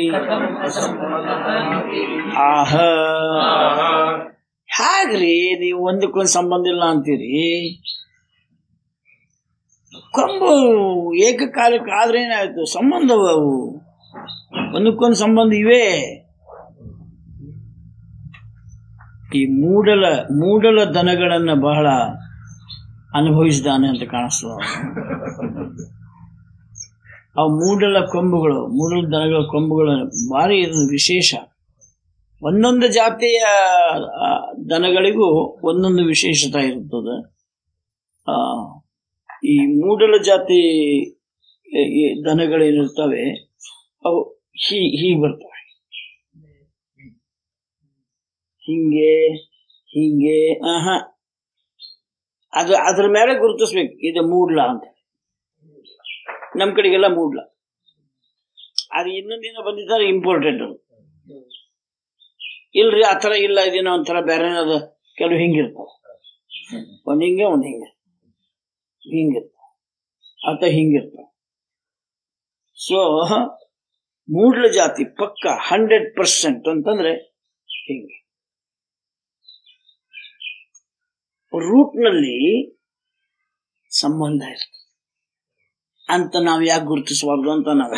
Speaker 2: ಆಹ ಹಾಗ್ರಿ ನೀವು ಒಂದಕ್ಕೊಂದು ಸಂಬಂಧ ಇಲ್ಲ ಅಂತೀರಿ ಕೊಂಬು ಏಕಕಾಲಕ್ಕೆ ಆದ್ರೆ ಏನಾಯ್ತು ಸಂಬಂಧವು ಅವು ಒಂದಕ್ಕೊಂದು ಸಂಬಂಧ ಇವೆ ಈ ಮೂಡಲ ಮೂಡಲ ದನಗಳನ್ನ ಬಹಳ ಅನುಭವಿಸಿದಾನೆ ಅಂತ ಕಾಣಿಸ್ತದ ಆ ಮೂಡಲ ಕೊಂಬುಗಳು ಮೂಡಲ ದನಗಳ ಕೊಂಬುಗಳು ಭಾರಿ ಇದು ವಿಶೇಷ ಒಂದೊಂದು ಜಾತಿಯ ಆ, ದನಗಳಿಗೂ ಒಂದೊಂದು ವಿಶೇಷತೆ ಇರುತ್ತದೆ ಆ, ಈ ಮೂಡಲ ಜಾತಿ ಈ ಈ ದನಗಳೇನಿರ್ತವೆ ಅವು ಹೀ ಹೀಗೆ ಬರ್ತವೆ ಹಿಂಗೆ ಹಿಂಗೆ ಆಹ ಅದು ಅದ್ರ ಮೇಲೆ ಗುರುತಿಸ್ಬೇಕು ಇದು ಮೂಡ್ಲ ಅಂತ ನಮ್ ಕಡೆಗೆಲ್ಲ ಮೂಡ್ಲ ಅದು ಇನ್ನೊಂದಿನ ಬಂದಿದ್ದಾರೆ ಇಂಪಾರ್ಟೆಂಟ್ ಅದು ಇಲ್ರಿ ಆ ಥರ ಇಲ್ಲ ಇದೇನೋ ಒಂಥರ ಬೇರೆ ಅದ ಕೆಲವು ಹಿಂಗಿರ್ತಾವ ಒಂದ್ ಹಿಂಗೆ ಒಂದ್ ಹಿಂಗೆ ಹಿಂಗಿರ್ತಾವ ಅಥವಾ ಹಿಂಗಿರ್ತಾವ ಸೊ ಮೂಡ್ಲ ಜಾತಿ ಪಕ್ಕ ಹಂಡ್ರೆಡ್ ಪರ್ಸೆಂಟ್ ಅಂತಂದ್ರೆ ಹಿಂಗೆ ರೂಟ್ನಲ್ಲಿ ಸಂಬಂಧ ಇರ್ತದೆ ಅಂತ ನಾವು ಯಾಕೆ ಗುರುತಿಸಬಾರ್ದು ಅಂತ ನಾವು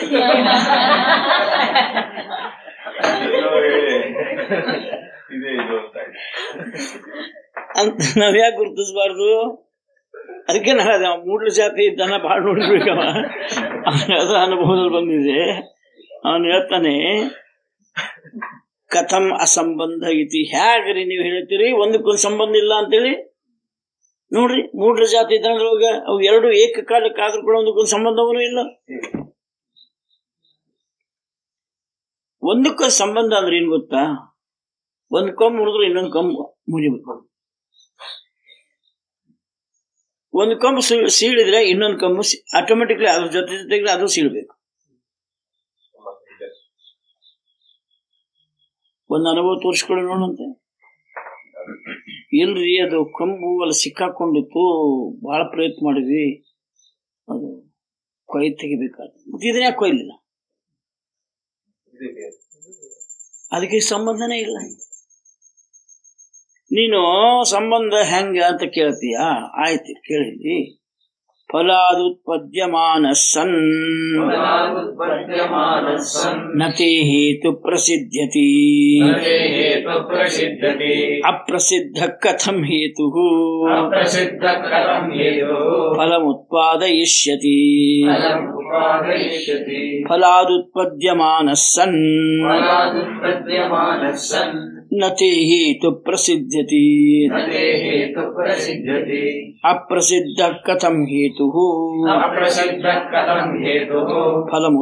Speaker 1: ಇದೆ ಇದು ಅಂತ ಇದೆ.
Speaker 2: ಅಂತ ನಾವ್ ಯಾಕೆ ಗುರುತಿಸಬಾರ್ದು ಅದಕ್ಕೆ ನಾನು ಅದ ಮೂಡ್ಲ ಜಾತಿ ದನ ಭಾಳ ನೋಡಿರ್ಬೇಕವ ಅದು ಅನುಭವದಲ್ಲಿ ಬಂದಿದೆ ಅವನು ಹೇಳ್ತಾನೆ ಕಥಂ ಅಸಂಬಂಧ ಇತಿ ಹೇಗ್ರಿ ನೀವು ಹೇಳ್ತೀರಿ ಒಂದಕ್ಕೊಂದು ಸಂಬಂಧ ಇಲ್ಲ ಅಂತೇಳಿ ನೋಡ್ರಿ ಮೂಡ್ಲ ಜಾತಿ ದನದೊಳಗ ಅವು ಎರಡು ಏಕಕಾಲಕ್ಕಾದ್ರೂ ಕೂಡ ಒಂದಕ್ಕೊಂದು ಸಂಬಂಧವೂ ಇಲ್ಲ ಒಂದಕ್ಕೊಂದು ಸಂಬಂಧ ಅಂದ್ರೆ ಏನ್ ಗೊತ್ತಾ ಒಂದ್ ಕೊಂಬ್ ಮುರಿದ್ರೆ ಇನ್ನೊಂದು ಕೊಂಬ್ ಮುರಿಬೇಕು ಒಂದು ಕೊಂಬು ಸೀ- ಸೀಳಿದ್ರೆ ಇನ್ನೊಂದು ಕೊಂಬು ಆಟೋಮೆಟಿಕ್ಲಿ ಅದ್ರ ಜೊತೆ ಜೊತೆಗೆ ಅದು ಸೀಳ್ಬೇಕು ಒಂದು ಅನುಭವ ತೋರಿಸ್ಕೊಳ್ಳಿ ನೋಡಂತೆ ಇಲ್ರಿ ಅದು ಕೊಂಬು ಅಲ್ಲಿ ಸಿಕ್ಕಾಕೊಂಡಿತ್ತು ಬಹಳ ಪ್ರಯತ್ನ ಮಾಡಿದ್ವಿ ಅದು ಕೊಯ್ ತೆಗಿಬೇಕಾದ್ರೆ ಮತ್ತೆ ಇದನ್ನ ಯಾಕೆ ಕೊಯ್ಲಿಲ್ಲ
Speaker 1: ಇದೆ.
Speaker 2: ಅದಕ್ಕೆ ಸಂಬಂಧನೇ ಇಲ್ಲ ನೀನು ಸಂಬಂಧ ಹೆಂಗ ಅಂತ ಕೇಳ್ತೀಯ ಆಯ್ತು ಕೇಳಿದ್ವಿ ಫಲಾದುತ್ಪದ್ಯಮಾನ ಸನ್
Speaker 1: ಫಲಾದುತ್ಪದ್ಯಮಾನಸ್ಸನ್
Speaker 2: ನತಿ ಹೇತು ಪ್ರಸಿದ್ಧತಿ
Speaker 1: ನತೆ ಹೇತು ಪ್ರಸಿದ್ಧತಿ
Speaker 2: ಅಪ್ರಸಿದ್ಧ ಕಥಂ ಹೇತು
Speaker 1: ಅಪ್ರಸಿದ್ಧ ಕಥಂ ಹೇತು
Speaker 2: ಫಲಮುತ್ಪಾದಯಿಷ್ಯತಿ
Speaker 1: ಫಲಂ ಉಪಾದಯಿಷ್ಯತಿ
Speaker 2: ಫಲಾದುತ್ಪದ್ಯಮಾನ ಸನ್
Speaker 1: ಫಲಾದುತ್ಪದ್ಯಮಾನಸ್ಸನ್
Speaker 2: ನತಿ ಹೇತು ಪ್ರಸಿದ್ಧತಿ
Speaker 1: ನತೆ ಹೇತು ಪ್ರಸಿದ್ಧತಿ
Speaker 2: ಅಪ್ರಸಿದ್ಧ ಕಥಂ ಹೇತು
Speaker 1: ಅಪ್ರಸಿದ್ಧ ಕಥಂ ಹೇತು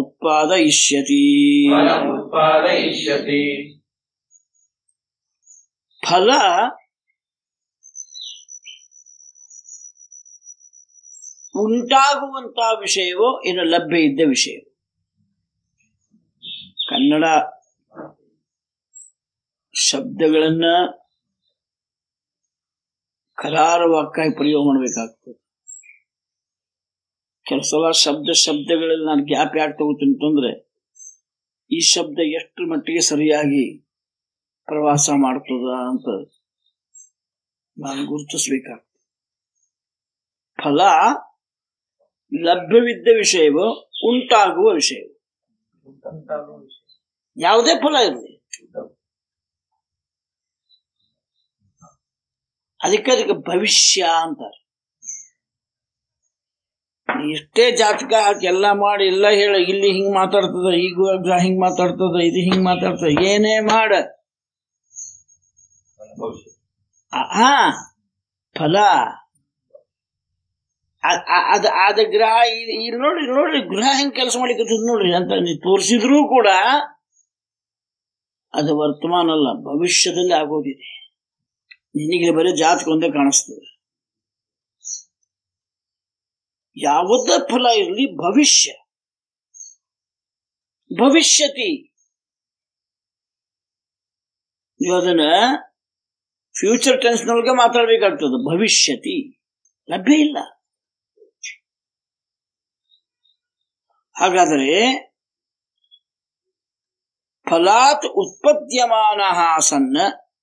Speaker 2: ಫಲಮುತ್ಪಾದಯಿಷ್ಯತಿ
Speaker 1: ಫಲಂ ಉತ್ಪಾದಯಿಷ್ಯತಿ
Speaker 2: ಫಲ ಉಂಟಾಗುವಂತಹ ವಿಷಯವೋ ಇನ್ನು ಲಭ್ಯ ಇದ್ದ ವಿಷಯ ಕನ್ನಡ ಶಬ್ದಗಳನ್ನ ಕರಾರವಾಕ್ಕಾಗಿ ಪ್ರಯೋಗ ಮಾಡಬೇಕಾಗ್ತದೆ ಕೆಲವು ಸಲ ಶಬ್ದ ಶಬ್ದಗಳಲ್ಲಿ ನಾನು ಗ್ಯಾಪ್ ಯಾಕೆ ತಗೋತೀನಿ ಅಂತಂದ್ರೆ ಈ ಶಬ್ದ ಎಷ್ಟು ಮಟ್ಟಿಗೆ ಸರಿಯಾಗಿ ಪ್ರವಾಸ ಮಾಡ್ತದ ಅಂತ ನಾನು ಗುರುತಿಸ್ಬೇಕಾಗ್ತದೆ ಫಲ ಲಭ್ಯವಿದ್ದ ವಿಷಯವೋ ಉಂಟಾಗುವ ವಿಷಯವೋ ಯಾವುದೇ ಫಲ ಇರಲಿ ಅದಕ್ಕೆ ಅದಕ್ಕೆ ಭವಿಷ್ಯ ಅಂತಾರೆ ಎಷ್ಟೇ ಜಾತಕ ಹಾಕಿ ಎಲ್ಲ ಮಾಡಿ ಎಲ್ಲ ಹೇಳ ಇಲ್ಲಿ ಹಿಂಗ್ ಮಾತಾಡ್ತದ ಈಗ ಹಿಂಗ್ ಮಾತಾಡ್ತದ ಇದು ಹಿಂಗ್ ಮಾತಾಡ್ತದ ಏನೇ ಮಾಡ ಆ- ಹಾ ಫಲ ಅ- ಅ- ಅದ ಅದ ಗ್ರಹ ಇ- ಇಲ್ಲಿ ನೋಡ್ರಿ ನೋಡ್ರಿ ಗ್ರಹ ಹೆಂಗ್ ಕೆಲಸ ಮಾಡಿಕತ್ತದ ನೋಡ್ರಿ ಅಂತ ನೀವು ತೋರಿಸಿದ್ರೂ ಕೂಡ ಅದು ವರ್ತಮಾನ ಅಲ್ಲ ಭವಿಷ್ಯದಲ್ಲಿ ಆಗೋದಿದೆ ನಿನಗೆ ಬರೀ ಜಾತಕ ಒಂದೇ ಕಾಣಿಸ್ತದೆ ಯಾವುದೇ ಫಲ ಇರಲಿ ಭವಿಷ್ಯ ಭವಿಷ್ಯತಿ ನೀವು ಅದನ್ನ ಫ್ಯೂಚರ್ ಟೆನ್ಸ್ ನೊಳಗೆ ಮಾತಾಡ್ಬೇಕಾಗ್ತದೆ ಭವಿಷ್ಯತಿ ಲಭ್ಯ ಇಲ್ಲ ಹಾಗಾದರೆ ಫಲಾತ್ ಉತ್ಪದ್ಯಮಾನ ಸನ್ನ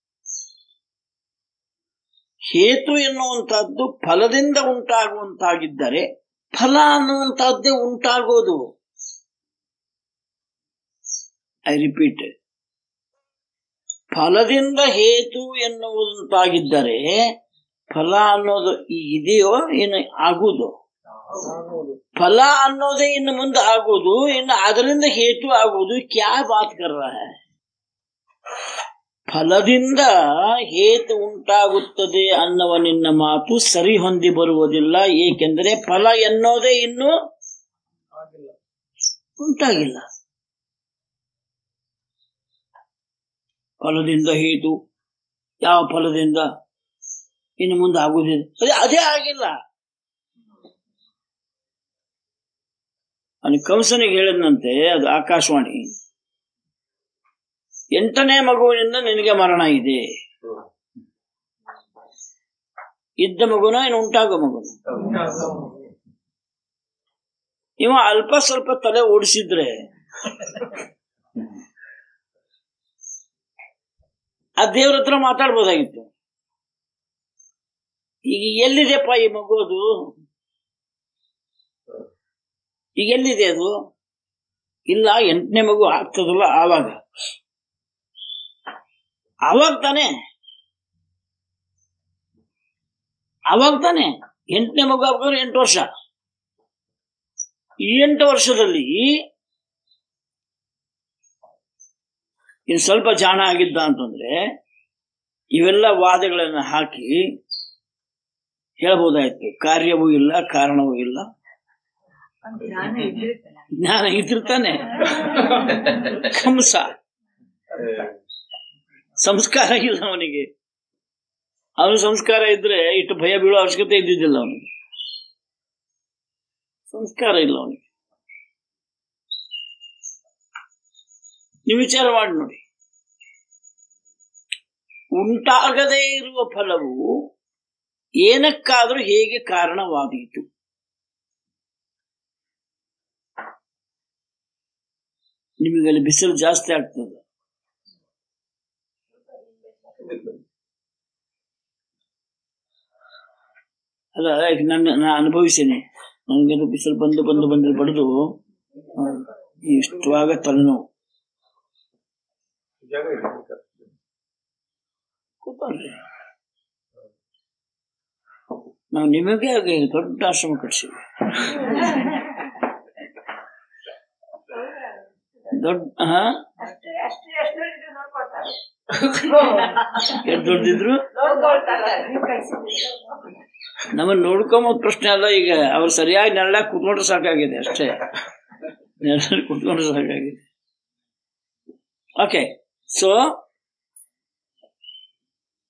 Speaker 2: ಹೇತು ಎನ್ನುವಂತಹದ್ದು ಫಲದಿಂದ ಉಂಟಾಗುವಂತಾಗಿದ್ದರೆ ಫಲ ಅನ್ನುವಂತಹದ್ದೇ ಉಂಟಾಗೋದು ಐ ರಿಪೀಟ್ ಫಲದಿಂದ ಹೇತು ಎನ್ನುವುದಂತಾಗಿದ್ದರೆ ಫಲ ಅನ್ನೋದು ಈಗ ಇದೆಯೋ ಏನು ಆಗುವುದು ಫಲ ಅನ್ನೋದೇ ಇನ್ನು ಮುಂದೆ ಆಗುವುದು ಇನ್ನು ಅದರಿಂದ ಹೇತು ಆಗುವುದು ಕ್ಯಾ ಬಾತ್ ಕರ್ ರಹಾ ಹೈ ಫಲದಿಂದ ಹೇತು ಉಂಟಾಗುತ್ತದೆ ಅನ್ನುವ ನಿನ್ನ ಮಾತು ಸರಿ ಹೊಂದಿ ಬರುವುದಿಲ್ಲ ಏಕೆಂದರೆ ಫಲ ಎನ್ನೋದೇ ಇನ್ನೂ ಉಂಟಾಗಿಲ್ಲ ಫಲದಿಂದ ಹೇತು ಯಾವ ಫಲದಿಂದ ಇನ್ನು ಮುಂದೆ ಆಗುವುದಿಲ್ಲ ಅದೇ ಅದೇ ಆಗಿಲ್ಲ ಅವನು ಕಂಸನಿಗೆ ಹೇಳಿದಂತೆ ಅದು ಆಕಾಶವಾಣಿ ಎಂಟನೇ ಮಗುವಿನಿಂದ ನಿನಗೆ ಮರಣ ಇದೆ ಇದ್ದ ಮಗುನ ಇನ್ನು ಉಂಟಾಗೋ ಮಗುನ ಇವ ಅಲ್ಪ ಸ್ವಲ್ಪ ತಲೆ ಓಡಿಸಿದ್ರೆ ಆ ದೇವ್ರ ಹತ್ರ ಮಾತಾಡ್ಬೋದಾಗಿತ್ತು ಈಗ ಎಲ್ಲಿದೆಪ್ಪ ಈ ಮಗು ಅದು ಈಗ ಎಲ್ಲಿದೆ ಅದು ಇಲ್ಲ ಎಂಟನೇ ಮಗು ಆಗ್ತದಲ್ಲ ಆವಾಗ ಆವಾಗ ತಾನೆ ಆವಾಗ ತಾನೆ ಎಂಟನೇ ಮಗು ಆಗ್ಬೇಕಾದ್ರೆ ಎಂಟು ವರ್ಷ ಈ ಎಂಟು ವರ್ಷದಲ್ಲಿ ಇನ್ನು ಸ್ವಲ್ಪ ಜಾಣ ಆಗಿದ್ದ ಅಂತಂದ್ರೆ ಇವೆಲ್ಲ ವಾದಗಳನ್ನ ಹಾಕಿ ಹೇಳ್ಬೋದಾಯ್ತು ಕಾರ್ಯವೂ ಇಲ್ಲ ಕಾರಣವೂ ಇಲ್ಲ ಜ್ಞಾನ ಇದ್ದಿರ್ತಾನೆ ಕಂಸ ಸಂಸ್ಕಾರ ಇಲ್ಲ ಅವನಿಗೆ ಅವನ ಸಂಸ್ಕಾರ ಇದ್ರೆ ಇಷ್ಟು ಭಯ ಬೀಳೋ ಅವಶ್ಯಕತೆ ಇದ್ದಿದ್ದಿಲ್ಲ ಅವನಿಗೆ ಸಂಸ್ಕಾರ ಇಲ್ಲ ಅವನಿಗೆ ನೀವು ವಿಚಾರ ಮಾಡಿ ನೋಡಿ ಉಂಟಾಗದೇ ಇರುವ ಫಲವು ಏನಕ್ಕಾದರೂ ಹೇಗೆ ಕಾರಣವಾದೀತು ನಿಮಗಲ್ಲಿ ಬಿಸಿಲು ಜಾಸ್ತಿ ಆಗ್ತದೆ ಅಲ್ಲ ಈಗ ನನ್ನ ನಾ ಅನುಭವಿಸೇನೆ ನನಗೆ ಬಿಸಿಲು ಬಂದು ಬಂದು ಬಂದು ಬಡಿದು ಇಷ್ಟವಾಗ ತಲೆನೋವು ಕೂತ್ಕೊಳ್ರಿ ನಾವು ನಿಮಗೆ ಹಾಗೆ ದೊಡ್ಡ ಆಶ್ರಮ ಕಟ್ಸಿವಿ ದೊಡ್ಡ ಹಾ
Speaker 3: ಅಷ್ಟೇ ಅಷ್ಟೇ ಅಷ್ಟೇ ಇದು ನೋಡ್ಕೊಳ್ತಾರೆ
Speaker 2: ಎಷ್ಟು ದೊಡ್ಡದಿದ್ರು ನಮ್ಮನ್ನ ನೋಡ್ಕೊಂಬ ಪ್ರಶ್ನೆ ಅಲ್ಲ ಈಗ ಅವ್ರು ಸರಿಯಾಗಿ ನೆರಳಾಗ ಕುತ್ಕೊಂಡ್ರೆ ಸಾಕಾಗಿದೆ ಅಷ್ಟೇ ನೆರಳಲ್ಲಿ ಕುತ್ಕೊಂಡ್ರೆ ಸಾಕಾಗಿದೆ ಓಕೆ ಸೊ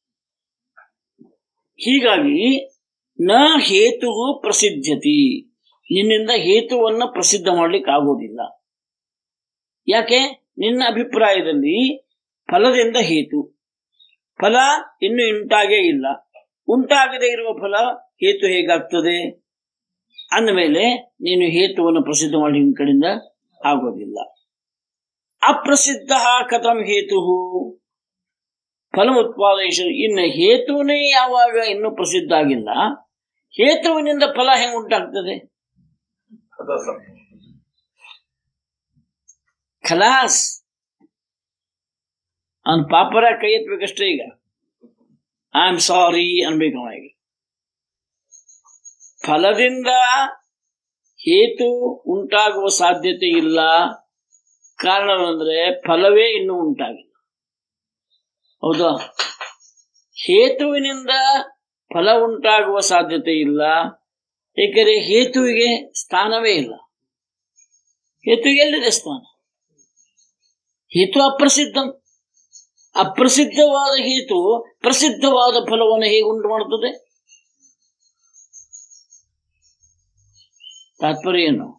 Speaker 2: ಹೀಗಾಗಿ ನ ಹೇತು ಪ್ರಸಿದ್ಧತಿ ನಿನ್ನಿಂದ ಹೇತುವನ್ನ ಪ್ರಸಿದ್ಧ ಮಾಡ್ಲಿಕ್ಕೆ ಆಗೋದಿಲ್ಲ ಯಾಕೆ ನಿನ್ನ ಅಭಿಪ್ರಾಯದಲ್ಲಿ ಫಲದಿಂದ ಹೇತು ಫಲ ಇನ್ನು ಉಂಟಾಗೇ ಇಲ್ಲ ಉಂಟಾಗದೇ ಇರುವ ಫಲ ಹೇತು ಹೇಗಾಗ್ತದೆ ಅಂದಮೇಲೆ ನೀನು ಹೇತುವನ್ನು ಪ್ರಸಿದ್ಧ ಮಾಡಿ ನಿನ್ನ ಕಡೆಯಿಂದ ಆಗೋದಿಲ್ಲ ಅಪ್ರಸಿದ್ಧ ಕಥಂ ಹೇತು ಫಲ ಉತ್ಪಾದಯಿಸ ಇನ್ನು ಹೇತುನೇ ಯಾವಾಗ ಇನ್ನೂ ಪ್ರಸಿದ್ಧ ಆಗಿಲ್ಲ ಹೇತುವಿನಿಂದ ಫಲ ಹೆಂಗೆ ಉಂಟಾಗ್ತದೆ ಖಲಾಸ್ ಅವನ್ ಪಾಪರ ಕೈ ಎತ್ತಬೇಕಷ್ಟೇ ಈಗ ಐ ಆಮ್ ಸಾರಿ ಅನ್ಬೇಕು ಅವ ಈಗ ಫಲದಿಂದ ಹೇತು ಉಂಟಾಗುವ ಸಾಧ್ಯತೆ ಇಲ್ಲ ಕಾರಣವೆಂದ್ರೆ ಫಲವೇ ಇನ್ನೂ ಉಂಟಾಗಿಲ್ಲ ಹೌದಾ ಹೇತುವಿನಿಂದ ಫಲ ಉಂಟಾಗುವ ಸಾಧ್ಯತೆ ಇಲ್ಲ ಏಕೆಂದರೆ ಹೇತುವಿಗೆ ಸ್ಥಾನವೇ ಇಲ್ಲ ಹೇತುವಿಗೆ ಎಲ್ಲಿದೆ ಸ್ಥಾನ ಹೇತು ಅಪ್ರಸಿದ್ಧ ಅಪ್ರಸಿದ್ಧವಾದ ಹೇತು ಪ್ರಸಿದ್ಧವಾದ ಫಲವನ್ನು ಹೇಗೆ ಉಂಟು ಮಾಡುತ್ತದೆ ತಾತ್ಪರ್ಯ ಏನು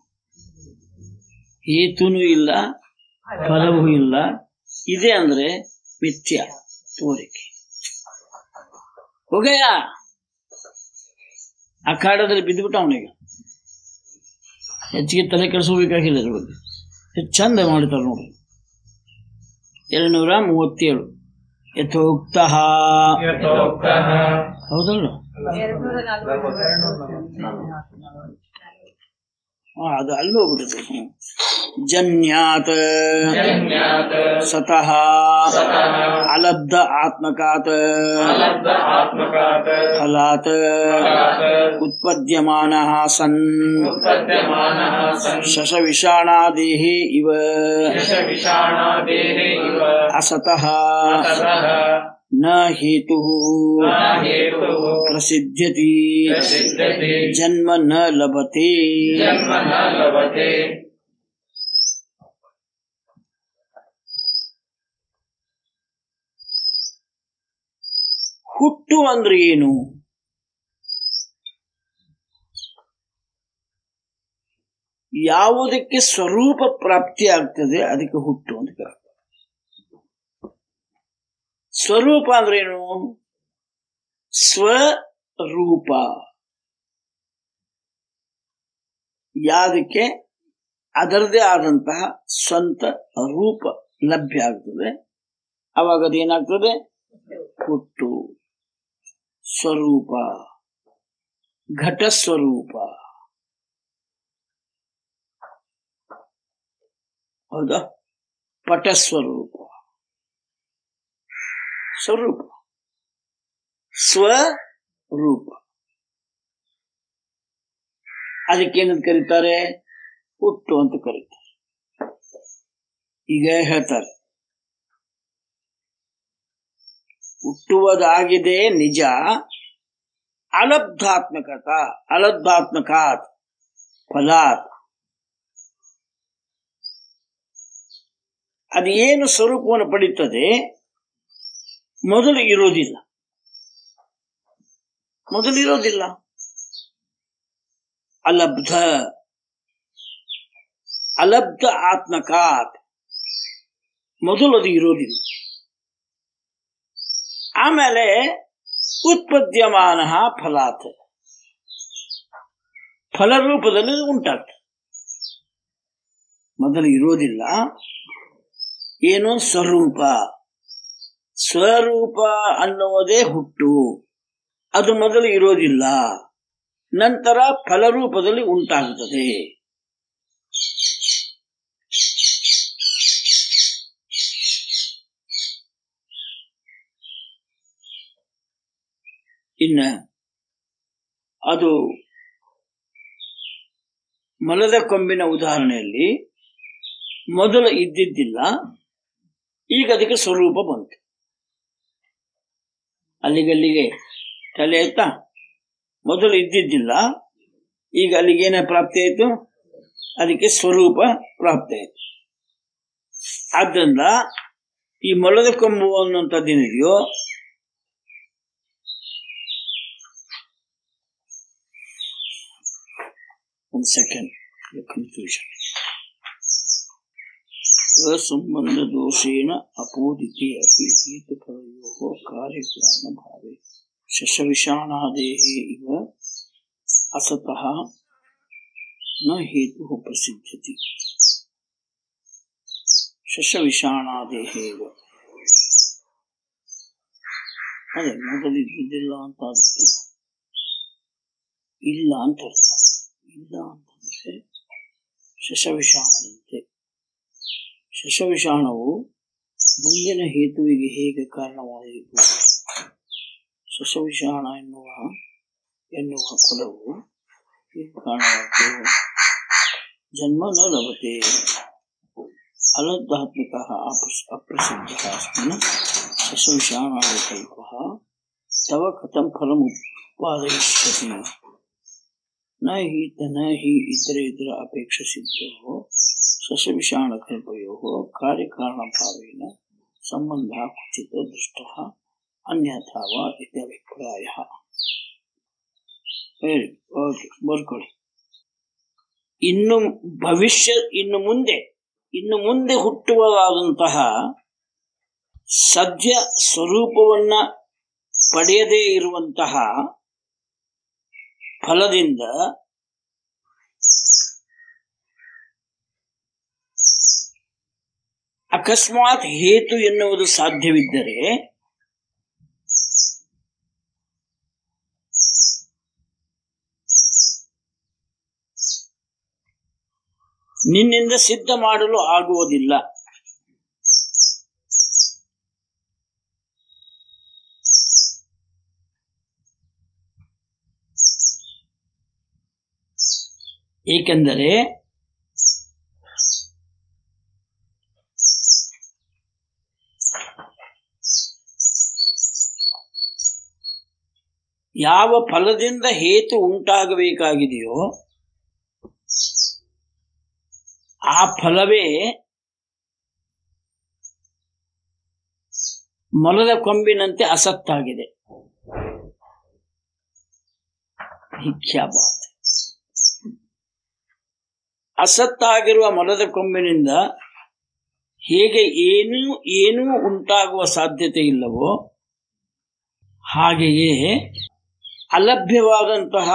Speaker 2: ಹೇತುನೂ ಇಲ್ಲ ಫಲವೂ ಇಲ್ಲ ಇದೆ ಅಂದ್ರೆ ಮಿಥ್ಯ ತೋರಿಕೆ ಹೋಗಯ್ಯ ಅಖಾಡದಲ್ಲಿ ಬಿದ್ದುಬಿಟ್ಟ ಅವನಿಗೆ ಹೆಚ್ಚಿಗೆ ತಲೆ ಕೆಡಿಸ್ಕೋಬೇಕಾಗಿಲ್ಲ ಇದ್ರ ಬಗ್ಗೆ ಎಷ್ಟು ಚಂದ ಮಾಡ್ತಾರೆ ನೋಡಿ ಎರಡ್ನೂರ ಮೂವತ್ತೇಳು ಯಥೋಕ್ತ
Speaker 1: ಯಥೋಕ್ತಃ
Speaker 2: ಹೌದಲ್ಲ
Speaker 3: ಎರಡ್ನೂರ
Speaker 2: ಆ, ಅದು ಅಲ್ಲಿ ಹೋಗ್ಬಿಡುತ್ತೆ ಹ್ಮ್. ಜನ್ಯಾತ್
Speaker 1: ಜನ್ಯಾತ್
Speaker 2: ಸತಃ
Speaker 1: ಸತಃ
Speaker 2: ಅಲಬ್ಧ ಆತ್ಮಕಾತ್
Speaker 1: ಅಲಬ್ಧ ಆತ್ಮಕಾತ್
Speaker 2: ಫಲಾತ್
Speaker 1: ಫಲಾತ್
Speaker 2: ಉತ್ಪದ್ಯಮಾನ ಸನ್
Speaker 1: ಉತ್ಪದ್ಯಮಾನಃ ಸನ್
Speaker 2: ಶಶವಿಷಾಣಾದೇಹಿ ಇವ
Speaker 1: ಯಶವಿಷಾಣಾದೇಹೇ ಇವ
Speaker 2: ಅಸತಃ
Speaker 1: ಅತಃ
Speaker 2: ನ ಹೇತು
Speaker 1: ನ ಹೇತುಃ
Speaker 2: ಪ್ರಸಿದ್ಧ್ಯತಿ
Speaker 1: ಪ್ರಸಿದ್ಧತೆ
Speaker 2: ಜನ್ಮ ನ ಲಭತೆ
Speaker 1: ಜನ್ಮ ನ ಲಭತೆ
Speaker 2: ಹುಟ್ಟು ಅಂದ್ರೆ ಏನು ಯಾವುದಕ್ಕೆ ಸ್ವರೂಪ ಪ್ರಾಪ್ತಿ ಆಗ್ತದೆ ಅದಕ್ಕೆ ಹುಟ್ಟು ಅಂತ ಕರೀತಾರೆ ಸ್ವರೂಪ ಅಂದ್ರೆ ಏನು ಸ್ವರೂಪ ಯಾವುದಕ್ಕೆ ಅದರದೇ ಆದಂತಹ ಸ್ವಂತ ರೂಪ ಲಭ್ಯ ಆಗ್ತದೆ ಅವಾಗ ಅದೇನಾಗ್ತದೆ ಹುಟ್ಟು ಸ್ವರೂಪ ಘಟ ಸ್ವರೂಪ ಹೌದಾ ಪಟ ಸ್ವರೂಪ ಸ್ವರೂಪ ಸ್ವರೂಪ ಅದಕ್ಕೇನಂತ ಕರೀತಾರೆ ಹುಟ್ಟು ಅಂತ ಕರೀತಾರೆ ಈಗ ಹೇಳ್ತಾರೆ ಹುಟ್ಟುವುದಾಗಿದೆ ನಿಜ ಅಲಬ್ಧಾತ್ಮಕತ ಅಲಬ್ಧಾತ್ಮಕಾತ್ ಫಲಾತ್ ಅದು ಏನು ಸ್ವರೂಪವನ್ನು ಪಡೀತದೆ ಮೊದಲು ಇರೋದಿಲ್ಲ ಮೊದಲು ಇರೋದಿಲ್ಲ ಅಲಬ್ಧ ಅಲಬ್ಧ ಆತ್ಮಕಾತ್ ಮೊದಲು ಅದು ಇರೋದಿಲ್ಲ ಆಮೇಲೆ ಉತ್ಪದ್ಯಮಾನ ಫಲಾತ್ ಫಲರೂಪದಲ್ಲಿ ಅದು ಉಂಟಾಗ್ತದೆ ಮೊದಲು ಇರೋದಿಲ್ಲ ಏನು ಸ್ವರೂಪ ಸ್ವರೂಪ ಅನ್ನುವುದೇ ಹುಟ್ಟು ಅದು ಮೊದಲು ಇರೋದಿಲ್ಲ ನಂತರ ಫಲರೂಪದಲ್ಲಿ ಉಂಟಾಗುತ್ತದೆ ಇನ್ನ ಅದು ಮಲದ ಕೊಂಬಿನ ಉದಾಹರಣೆಯಲ್ಲಿ ಮೊದಲು ಇದ್ದಿದ್ದಿಲ್ಲ ಈಗ ಅದಕ್ಕೆ ಸ್ವರೂಪ ಬಂತು ಅಲ್ಲಿಗಲ್ಲಿಗೆ ತಲೆ ಆಯ್ತಾ ಮೊದಲು ಇದ್ದಿದ್ದಿಲ್ಲ ಈಗ ಅಲ್ಲಿಗೆ ಏನ ಪ್ರಾಪ್ತಿ ಆಯ್ತು ಅದಕ್ಕೆ ಸ್ವರೂಪ ಪ್ರಾಪ್ತಿ ಆಯ್ತು ಆದ್ದರಿಂದ ಈ ಮೊಲದ ಕೊಂಬು ಅನ್ನುವಂಥದ್ದೇನಿದೆಯೋ ಒಂದು ಸೆಕೆಂಡ್ ಕನ್ಫ್ಯೂಷನ್ असंबंध दोषेण अपोदिते अपि हेतुफलयोः कार्यकारणभावे शशविषाणादेः इव असतः न हेतुः प्रसिद्ध्यति ಶಶವಿಷಾಣಾದೇಹ ಇವ ಅದೇ ಮೊದಲಿದ್ದಿದ್ದಿಲ್ಲ ಅಂತಾದ್ರೆ ಇಲ್ಲ ಅಂತ ಅರ್ಥ ಇಲ್ಲ ಅಂತಂದ್ರೆ ಶಶವಿಷಾಣದಂತೆ ಶಶವಿಷಾಣವು ಮುಂದಿನ ಹೇತುವಿಗೆ ಹೇಗೆ ಕಾರಣವಾಯಿತು ಶಶವಿಷಾಣ ಎನ್ನುವ ಎನ್ನುವ ಫಲವು ಹೇಗೆ ಕಾರಣವಾಯಿತು ಜನ್ಮ ನ ಲಭತೆ अलब्धात्मिक अप्रसिद्ध अस्मिन् शशविषाणादिकल्पः तव कथं फलम् उत्पादयिष्यति न हि न हि इतरेतर अपेक्षसिद्धोः शशविषाणकल्पयोः कार्यकारणभावेन सम्बन्धः क्वचित् दृष्टः अन्यथा वा इति अभिप्रायः ಹೇಳಿ ಓಕೆ ಬರ್ಕೊಳ್ಳಿ ಇನ್ನು ಭವಿಷ್ಯ ಇನ್ನು ಮುಂದೆ ಇನ್ನು ಮುಂದೆ ಹುಟ್ಟುವದಾದಂತಹ ಸದ್ಯ ಸ್ವರೂಪವನ್ನ ಪಡೆಯದೇ ಇರುವಂತಹ ಫಲದಿಂದ ಅಕಸ್ಮಾತ್ ಹೇತು ಎನ್ನುವುದು ಸಾಧ್ಯವಿದ್ದರೆ ನಿನ್ನಿಂದ ಸಿದ್ಧ ಮಾಡಲು ಆಗುವುದಿಲ್ಲ ಏಕೆಂದರೆ ಯಾವ ಫಲದಿಂದ ಹೇತು ಉಂಟಾಗಬೇಕಾಗಿದೆಯೋ ಆ ಫಲವೇ ಮೊಲದ ಕೊಂಬಿನಂತೆ ಅಸತ್ತಾಗಿದೆ ಹಿಖ್ಯಾಬಾತ್ ಅಸತ್ತಾಗಿರುವ ಮೊಲದ ಕೊಂಬಿನಿಂದ ಹೇಗೆ ಏನೂ ಏನೂ ಉಂಟಾಗುವ ಸಾಧ್ಯತೆ ಇಲ್ಲವೋ ಹಾಗೆಯೇ ಅಲಭ್ಯವಾದಂತಹ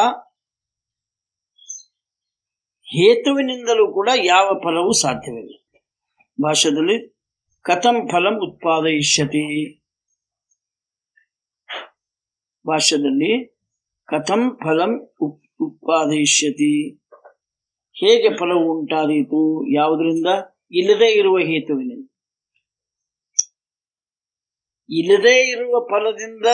Speaker 2: ಹೇತುವಿನಿಂದಲೂ ಕೂಡ ಯಾವ ಫಲವೂ ಸಾಧ್ಯವಿಲ್ಲ ಭಾಷೆಯಲ್ಲಿ ಕಥಂ ಫಲಂ ಉತ್ಪಾದಯಿಷ್ಯತಿ ಭಾಷ್ಯದಲ್ಲಿ ಕಥಂ ಫಲಂ ಉತ್- ಉತ್ಪಾದಯಿಷ್ಯತಿ ಹೇಗೆ ಫಲವು ಉಂಟಾದೀತು ಯಾವುದರಿಂದ ಇಲ್ಲದೇ ಇರುವ ಹೇತುವಿನಿಂದ ಇಲ್ಲದೇ ಇರುವ ಫಲದಿಂದ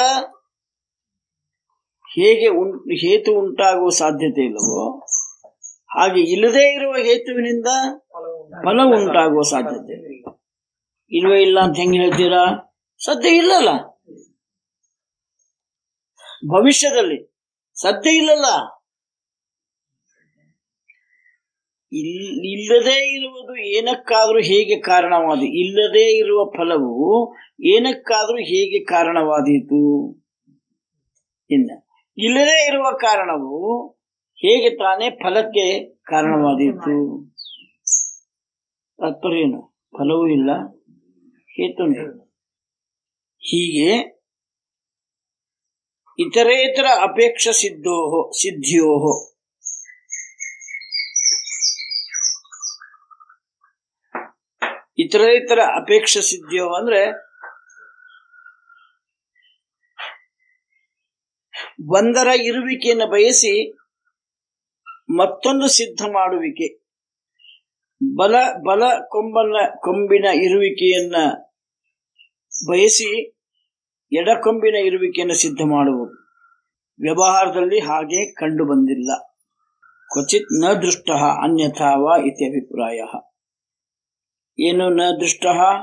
Speaker 2: ಹೇಗೆ ಉಂ ಹೇತು ಉಂಟಾಗುವ ಸಾಧ್ಯತೆ ಇಲ್ಲವೋ ಹಾಗೆ ಇಲ್ಲದೇ ಇರುವ ಹೇತುವಿನಿಂದ ಫಲ ಉಂಟಾಗುವ ಸಾಧ್ಯತೆ ಇಲ್ವೇ ಇಲ್ಲ ಅಂತ ಹೆಂಗೆ ಹೇಳ್ತೀರಾ ಸದ್ಯ ಇಲ್ಲಲ್ಲ ಭವಿಷ್ಯದಲ್ಲಿ ಸದ್ಯ ಇಲ್ಲಲ್ಲ ಇಲ್- ಇಲ್ಲದೇ ಇರುವುದು ಏನಕ್ಕಾದ್ರೂ ಹೇಗೆ ಕಾರಣವಾದಿ ಇಲ್ಲದೇ ಇರುವ ಫಲವು ಏನಕ್ಕಾದ್ರೂ ಹೇಗೆ ಕಾರಣವಾದೀತು ಇನ್ನ ಇಲ್ಲದೇ ಇರುವ ಕಾರಣವು ಹೇಗೆ ತಾನೇ ಫಲಕ್ಕೆ ಕಾರಣವಾದೀತು ತಾತ್ಪರ್ಯ ಏನು ಫಲವೂ ಇಲ್ಲ ಹೇತುನೂ ಇಲ್ಲ ಹೀಗೆ ಇತರೇತರ ಅಪೇಕ್ಷ ಸಿದ್ಧೋ ಸಿದ್ಧಿಯೋ ಇತರೇತರ ಅಪೇಕ್ಷ ಸಿದ್ಧಿಯೋ ಅಂದ್ರೆ ಒಂದರ ಇರುವಿಕೆಯನ್ನು ಬಯಸಿ ಮತ್ತೊಂದು ಸಿದ್ಧ ಮಾಡುವಿಕೆ ಬಲ ಬಲ ಕೊಂಬನ ಕೊಂಬಿನ ಇರುವಿಕೆಯನ್ನ ಬಯಸಿ ಎಡಕೊಂಬಿನ ಇರುವಿಕೆಯನ್ನು ಸಿದ್ಧ ಮಾಡುವುದು ವ್ಯವಹಾರದಲ್ಲಿ ಹಾಗೆ ಕಂಡು ಬಂದಿಲ್ಲ ಕ್ವಚಿತ್ ನ ದೃಷ್ಟ ಅನ್ಯಥಾವ ಇತಿ ಅಭಿಪ್ರಾಯ ಏನು ನ ದೃಷ್ಟ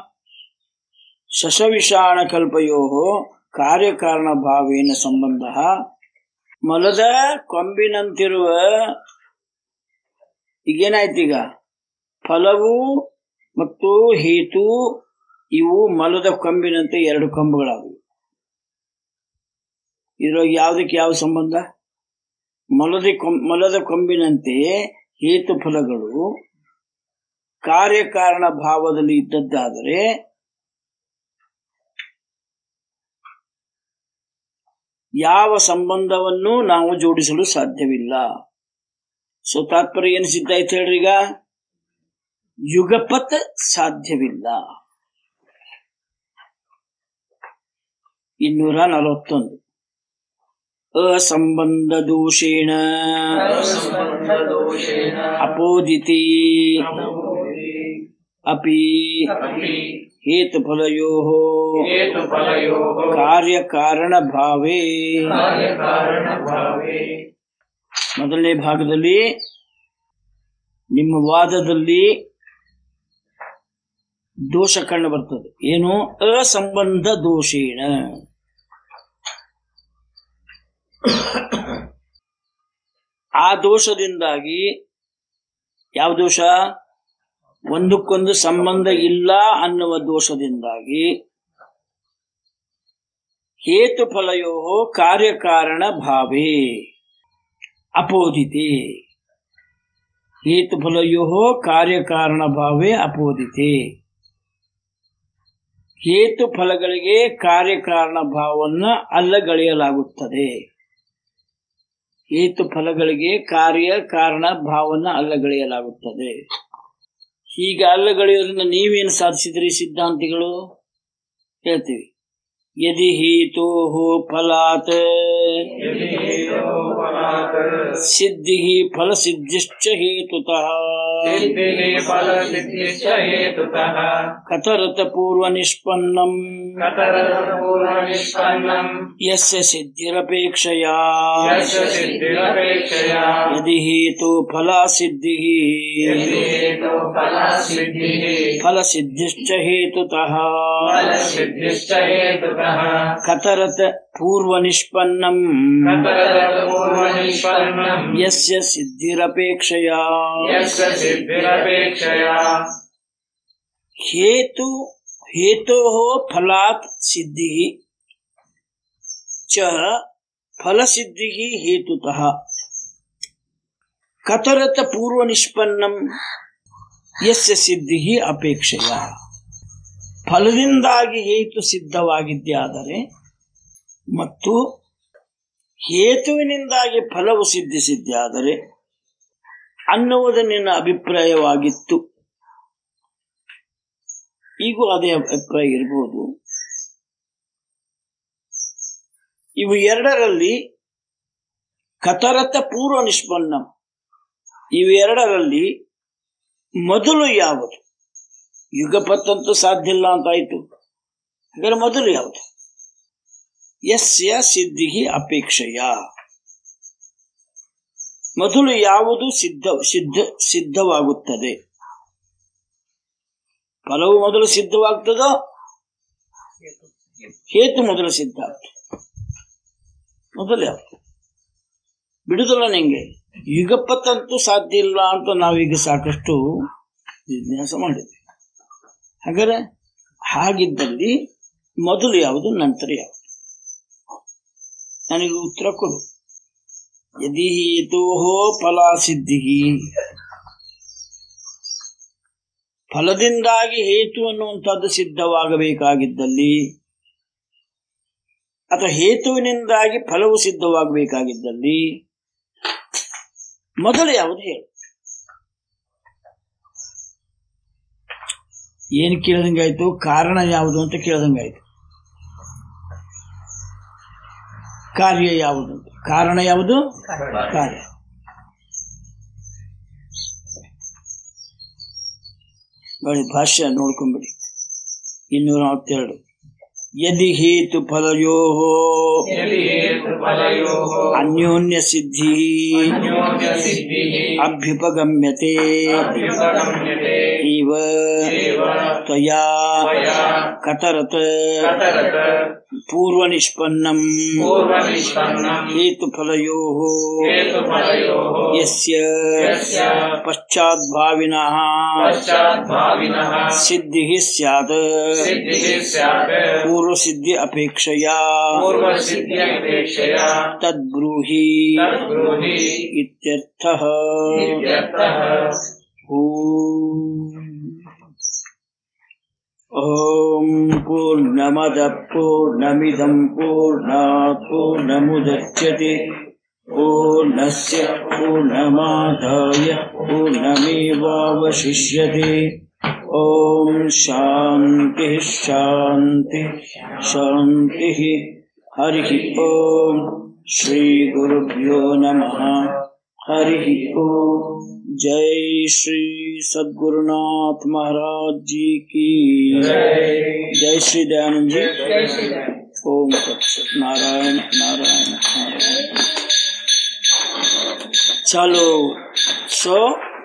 Speaker 2: ಶಶವಿಷಾಣಕಲ್ಪಯೋ ಕಾರ್ಯಕಾರಣ ಭಾವೇನ ಸಂಬಂಧ ಮೊಲದ ಕೊಂಬಿನಂತಿರುವ ಈಗೇನಾಯ್ತೀಗ ಫಲವು ಮತ್ತು ಹೇತು ಇವು ಮಲದ ಕೊಂಬಿನಂತೆ ಎರಡು ಕೊಂಬುಗಳಾಗಿವೆ ಇದ್ರೊಳಗೆ ಯಾವುದಕ್ಕೆ ಯಾವ ಸಂಬಂಧ ಮೊಲದ ಕೊಂ- ಮೊಲದ ಕೊಂಬಿನಂತೆ ಹೇತು ಫಲಗಳು ಕಾರ್ಯಕಾರಣ ಭಾವದಲ್ಲಿ ಇದ್ದದ್ದಾದರೆ ಯಾವ ಸಂಬಂಧವನ್ನು ನಾವು ಜೋಡಿಸಲು ಸಾಧ್ಯವಿಲ್ಲ ಸೊ ತಾತ್ಪರ್ಯ ಏನು ಸಿದ್ಧ ಆಯ್ತು ಹೇಳ್ರಿ ಈಗ ಯುಗಪತ್ ಸಾಧ್ಯವಿಲ್ಲ ಇನ್ನೂರ ನಲವತ್ತೊಂದು ಅಸಂಬಂಧ ದೋಷೇಣ
Speaker 1: ಸಂಬಂಧದೋಷೇಣ
Speaker 2: ಅಪೋದಿತಿ ಅಪಿ
Speaker 1: ಅಪಿ
Speaker 2: ಹೇತುಫಲಯೋ
Speaker 1: ಹೇತುಫಲಯೋಃ
Speaker 2: ಕಾರ್ಯಕಾರಣ ಭಾವೇ
Speaker 1: ಕಾರ್ಯಕಾರಣಭಾವೇ
Speaker 2: ಮೊದಲನೇ ಭಾಗದಲ್ಲಿ ನಿಮ್ಮ ವಾದದಲ್ಲಿ ದೋಷ ಕಂಡು ಬರ್ತದೆ ಏನು ಅಸಂಬಂಧ ದೋಷೇಣ ಆ ದೋಷದಿಂದಾಗಿ ಯಾವ ದೋಷ ಒಂದಕ್ಕೊಂದು ಸಂಬಂಧ ಇಲ್ಲ ಅನ್ನುವ ದೋಷದಿಂದಾಗಿ ಹೇತುಫಲಯೋ ಕಾರ್ಯಕಾರಣ ಭಾವೇ ಅಪೋದಿತೆ ಹೇತುಫಲಯೋ ಕಾರ್ಯಕಾರಣ ಭಾವೇ ಅಪೋದಿತೆ ಹೇತು ಫಲಗಳಿಗೆ ಕಾರ್ಯಕಾರಣ ಭಾವವನ್ನು ಅಲ್ಲಗಳೆಯಲಾಗುತ್ತದೆ ಹೇತು ಫಲಗಳಿಗೆ ಕಾರ್ಯ ಕಾರಣ ಭಾವವನ್ನು ಅಲ್ಲಗಳೆಯಲಾಗುತ್ತದೆ ಹೀಗೆ ಅಲ್ಲಗಳೆಯೋದ್ರಿಂದ ನೀವೇನು ಸಾಧಿಸಿದ್ರಿ ಸಿದ್ಧಾಂತಿಗಳು ಹೇಳ್ತೀವಿ ಯದಿ ಹೇತೋ ಫಲಾತ್
Speaker 1: ಯದಿ ಹೇತೋ ಫಲಾತ್
Speaker 2: ಸಿದ್ಧಿ ಫಲಸಿದ್ಧಿಶ್ಚ ಹೇತುತಃ
Speaker 1: ಸಿದ್ಧಿಃ ಫಲಸಿದ್ಧಿಶ್ಚ ಹೇತುತಃ
Speaker 2: ಕತರತ ಪೂರ್ವ ನಿಷ್ಪನ್ನಂ
Speaker 1: ಕತರಪೂರ್ವನಿಷ್ಪನ್ನಂ
Speaker 2: ಯಸ್ಯ ಸಿದ್ಧಿರಪೇಕ್ಷಯಾ
Speaker 1: ಯಸ್ಯ ಸಿದ್ಧಿರಪೇಕ್ಷಯಾ
Speaker 2: ಯದಿ ಹೇತು ಫಲ ಸಿದ್ಧಿ
Speaker 1: ಯದಿ ಹೇತೋ ಫಲಸಿದ್ಧಿಃ
Speaker 2: ಫಲಸಿದ್ಧಿಶ್ಚ ಹೇತುತಃ
Speaker 1: ಫಲಸಿದ್ಧಿಶ್ಚ ಹೇತುತಃ
Speaker 2: ಕತರತ ಪೂರ್ವ ನಿಷ್ಪನ್ನಂ
Speaker 1: ಕತರಪೂರ್ವನಿಷ್ಪನ್ನಂ
Speaker 2: ಯಸ್ಯ ಸಿದ್ಧಿರಪೇಕ್ಷಯಾ
Speaker 1: ಯಸ್ಯ ಸಿದ್ಧಿರಪೇಕ್ಷಯಾ
Speaker 2: ಹೇತು ಹೇತೋ ಫಲಾತ್ ಸಿದ್ಧಿ ಚ ಫಲಸಿದ್ಧಿ ಹೇತುತಃ ಕತರತ ಪೂರ್ವ ನಿಷ್ಪನ್ನಂ ಯಸ್ಯ ಸಿದ್ಧಿ ಅಪೇಕ್ಷೆಯ ಫಲದಿಂದಾಗಿ ಹೇತು ಸಿದ್ಧವಾಗಿದ್ದಾದರೆ ಮತ್ತು ಹೇತುವಿನಿಂದಾಗಿ ಫಲವು ಸಿದ್ಧಿಸಿದ್ದಾದರೆ ಅನ್ನುವುದು ನಿನ್ನ ಅಭಿಪ್ರಾಯವಾಗಿತ್ತು ಈಗೂ ಅದೇ ಅಭಿಪ್ರಾಯ ಇರಬಹುದು ಇವು ಎರಡರಲ್ಲಿ ಕತರತ ಪೂರ್ವ ನಿಷ್ಪನ್ನ ಇವೆರಡರಲ್ಲಿ ಮೊದಲು ಯಾವುದು ಯುಗಪತ್ತಂತೂ ಸಾಧ್ಯ ಇಲ್ಲ ಅಂತ ಆಯ್ತು ಹಾಗಾದ್ರೆ ಮೊದಲು ಯಾವುದು ಯಸ್ಯ ಸಿದ್ಧಿ ಅಪೇಕ್ಷೆಯ ಮೊದಲು ಯಾವುದು ಸಿದ್ಧ ಸಿದ್ಧ ಸಿದ್ಧವಾಗುತ್ತದೆ ಫಲವು ಮೊದಲು ಸಿದ್ಧವಾಗ್ತದೋ ಹೇತು ಮೊದಲು ಸಿದ್ಧ ಆಗ್ತದೆ ಮೊದಲು ಯಾವುದು ಬಿಡುದಲ್ಲ ನಿಂಗೆ ಯುಗಪತ್ತಂತೂ ಸಾಧ್ಯ ಇಲ್ಲ ಅಂತ ನಾವೀಗ ಸಾಕಷ್ಟು ಜಿಜ್ಞಾಸ ಮಾಡಿದ್ವಿ ಹಾಗಾದ್ರೆ ಹಾಗಿದ್ದಲ್ಲಿ ಮೊದಲು ಯಾವುದು ನಂತರ ಯಾವುದು ನನಗೆ ಉತ್ತರ ಕೊಡು ಯದಿ ಹೇತೋ ಫಲ ಸಿದ್ಧಿ ಫಲದಿಂದಾಗಿ ಹೇತು ಅನ್ನುವಂಥದ್ದು ಸಿದ್ಧವಾಗಬೇಕಾಗಿದ್ದಲ್ಲಿ ಅಥವಾ ಹೇತುವಿನಿಂದಾಗಿ ಫಲವು ಸಿದ್ಧವಾಗಬೇಕಾಗಿದ್ದಲ್ಲಿ ಮೊದಲು ಯಾವುದು ಹೇಳು ಏನು ಕೇಳ್ದಂಗಾಯ್ತು ಕಾರಣ ಯಾವುದು ಅಂತ ಕೇಳ್ದಂಗಾಯ್ತು ಕಾರ್ಯ ಯಾವುದು ಅಂತ ಕಾರಣ ಯಾವುದು ಕಾರ್ಯ ನೋಡಿ ಭಾಷ್ಯ ನೋಡ್ಕೊಂಬಿಡಿ ಇನ್ನೂರ ನಲವತ್ತೆರಡು ಯದಿ ಹೇತು ಫಲಯೋ
Speaker 1: ಯದಿ ಹೇತುಫಲಯೋಃ
Speaker 2: ಅನ್ಯೋನ್ಯ ಸಿದ್ಧಿ
Speaker 1: ಅನ್ಯೋನ್ಯ ಸಿದ್ಧಿಃ
Speaker 2: ಅಭ್ಯುಪಗಮ್ಯತೆ
Speaker 1: ಅಭ್ಯುಪಗಮ್ಯತೆ
Speaker 2: ಇವ
Speaker 1: ಏವ
Speaker 2: ತ್ವಯಾ
Speaker 1: ತ್ವಯಾ
Speaker 2: ಕತರತ
Speaker 1: ಕತರತ
Speaker 2: पूर्व निष्पन्नम
Speaker 1: पूर्वनिष्पन्नम्
Speaker 2: हेतु फलयो
Speaker 1: हेतुफलयोः
Speaker 2: यस्य
Speaker 1: यस्य
Speaker 2: पश्चाद्भाविनः
Speaker 1: पश्चाद्भाविनः
Speaker 2: सिद्धिः स्यात्
Speaker 1: सिद्धिः स्यात्
Speaker 2: पूर्व सिद्धि अपेक्षया
Speaker 1: पूर्वसिद्ध्यपेक्षया
Speaker 2: तद्ब्रूहि
Speaker 1: तद्ब्रूहि
Speaker 2: इत्यर्थः
Speaker 1: इत्यर्थः
Speaker 2: ॐ पूर्णमदः पूर्णमिदं पूर्णात् पूर्णमुदच्यते पूर्णस्य पूर्णमादाय पूर्णमेवावशिष्यते ॐ शान्तिः शान्तिः शान्तिः हरिः ॐ श्रीगुरुभ्यो नमः हरिः ॐ जय श्री सद्गुरुनाथ महाराज जी की जय श्री दयानंद जी ओम तत्सत नारायण नारायण नारायण चलो सो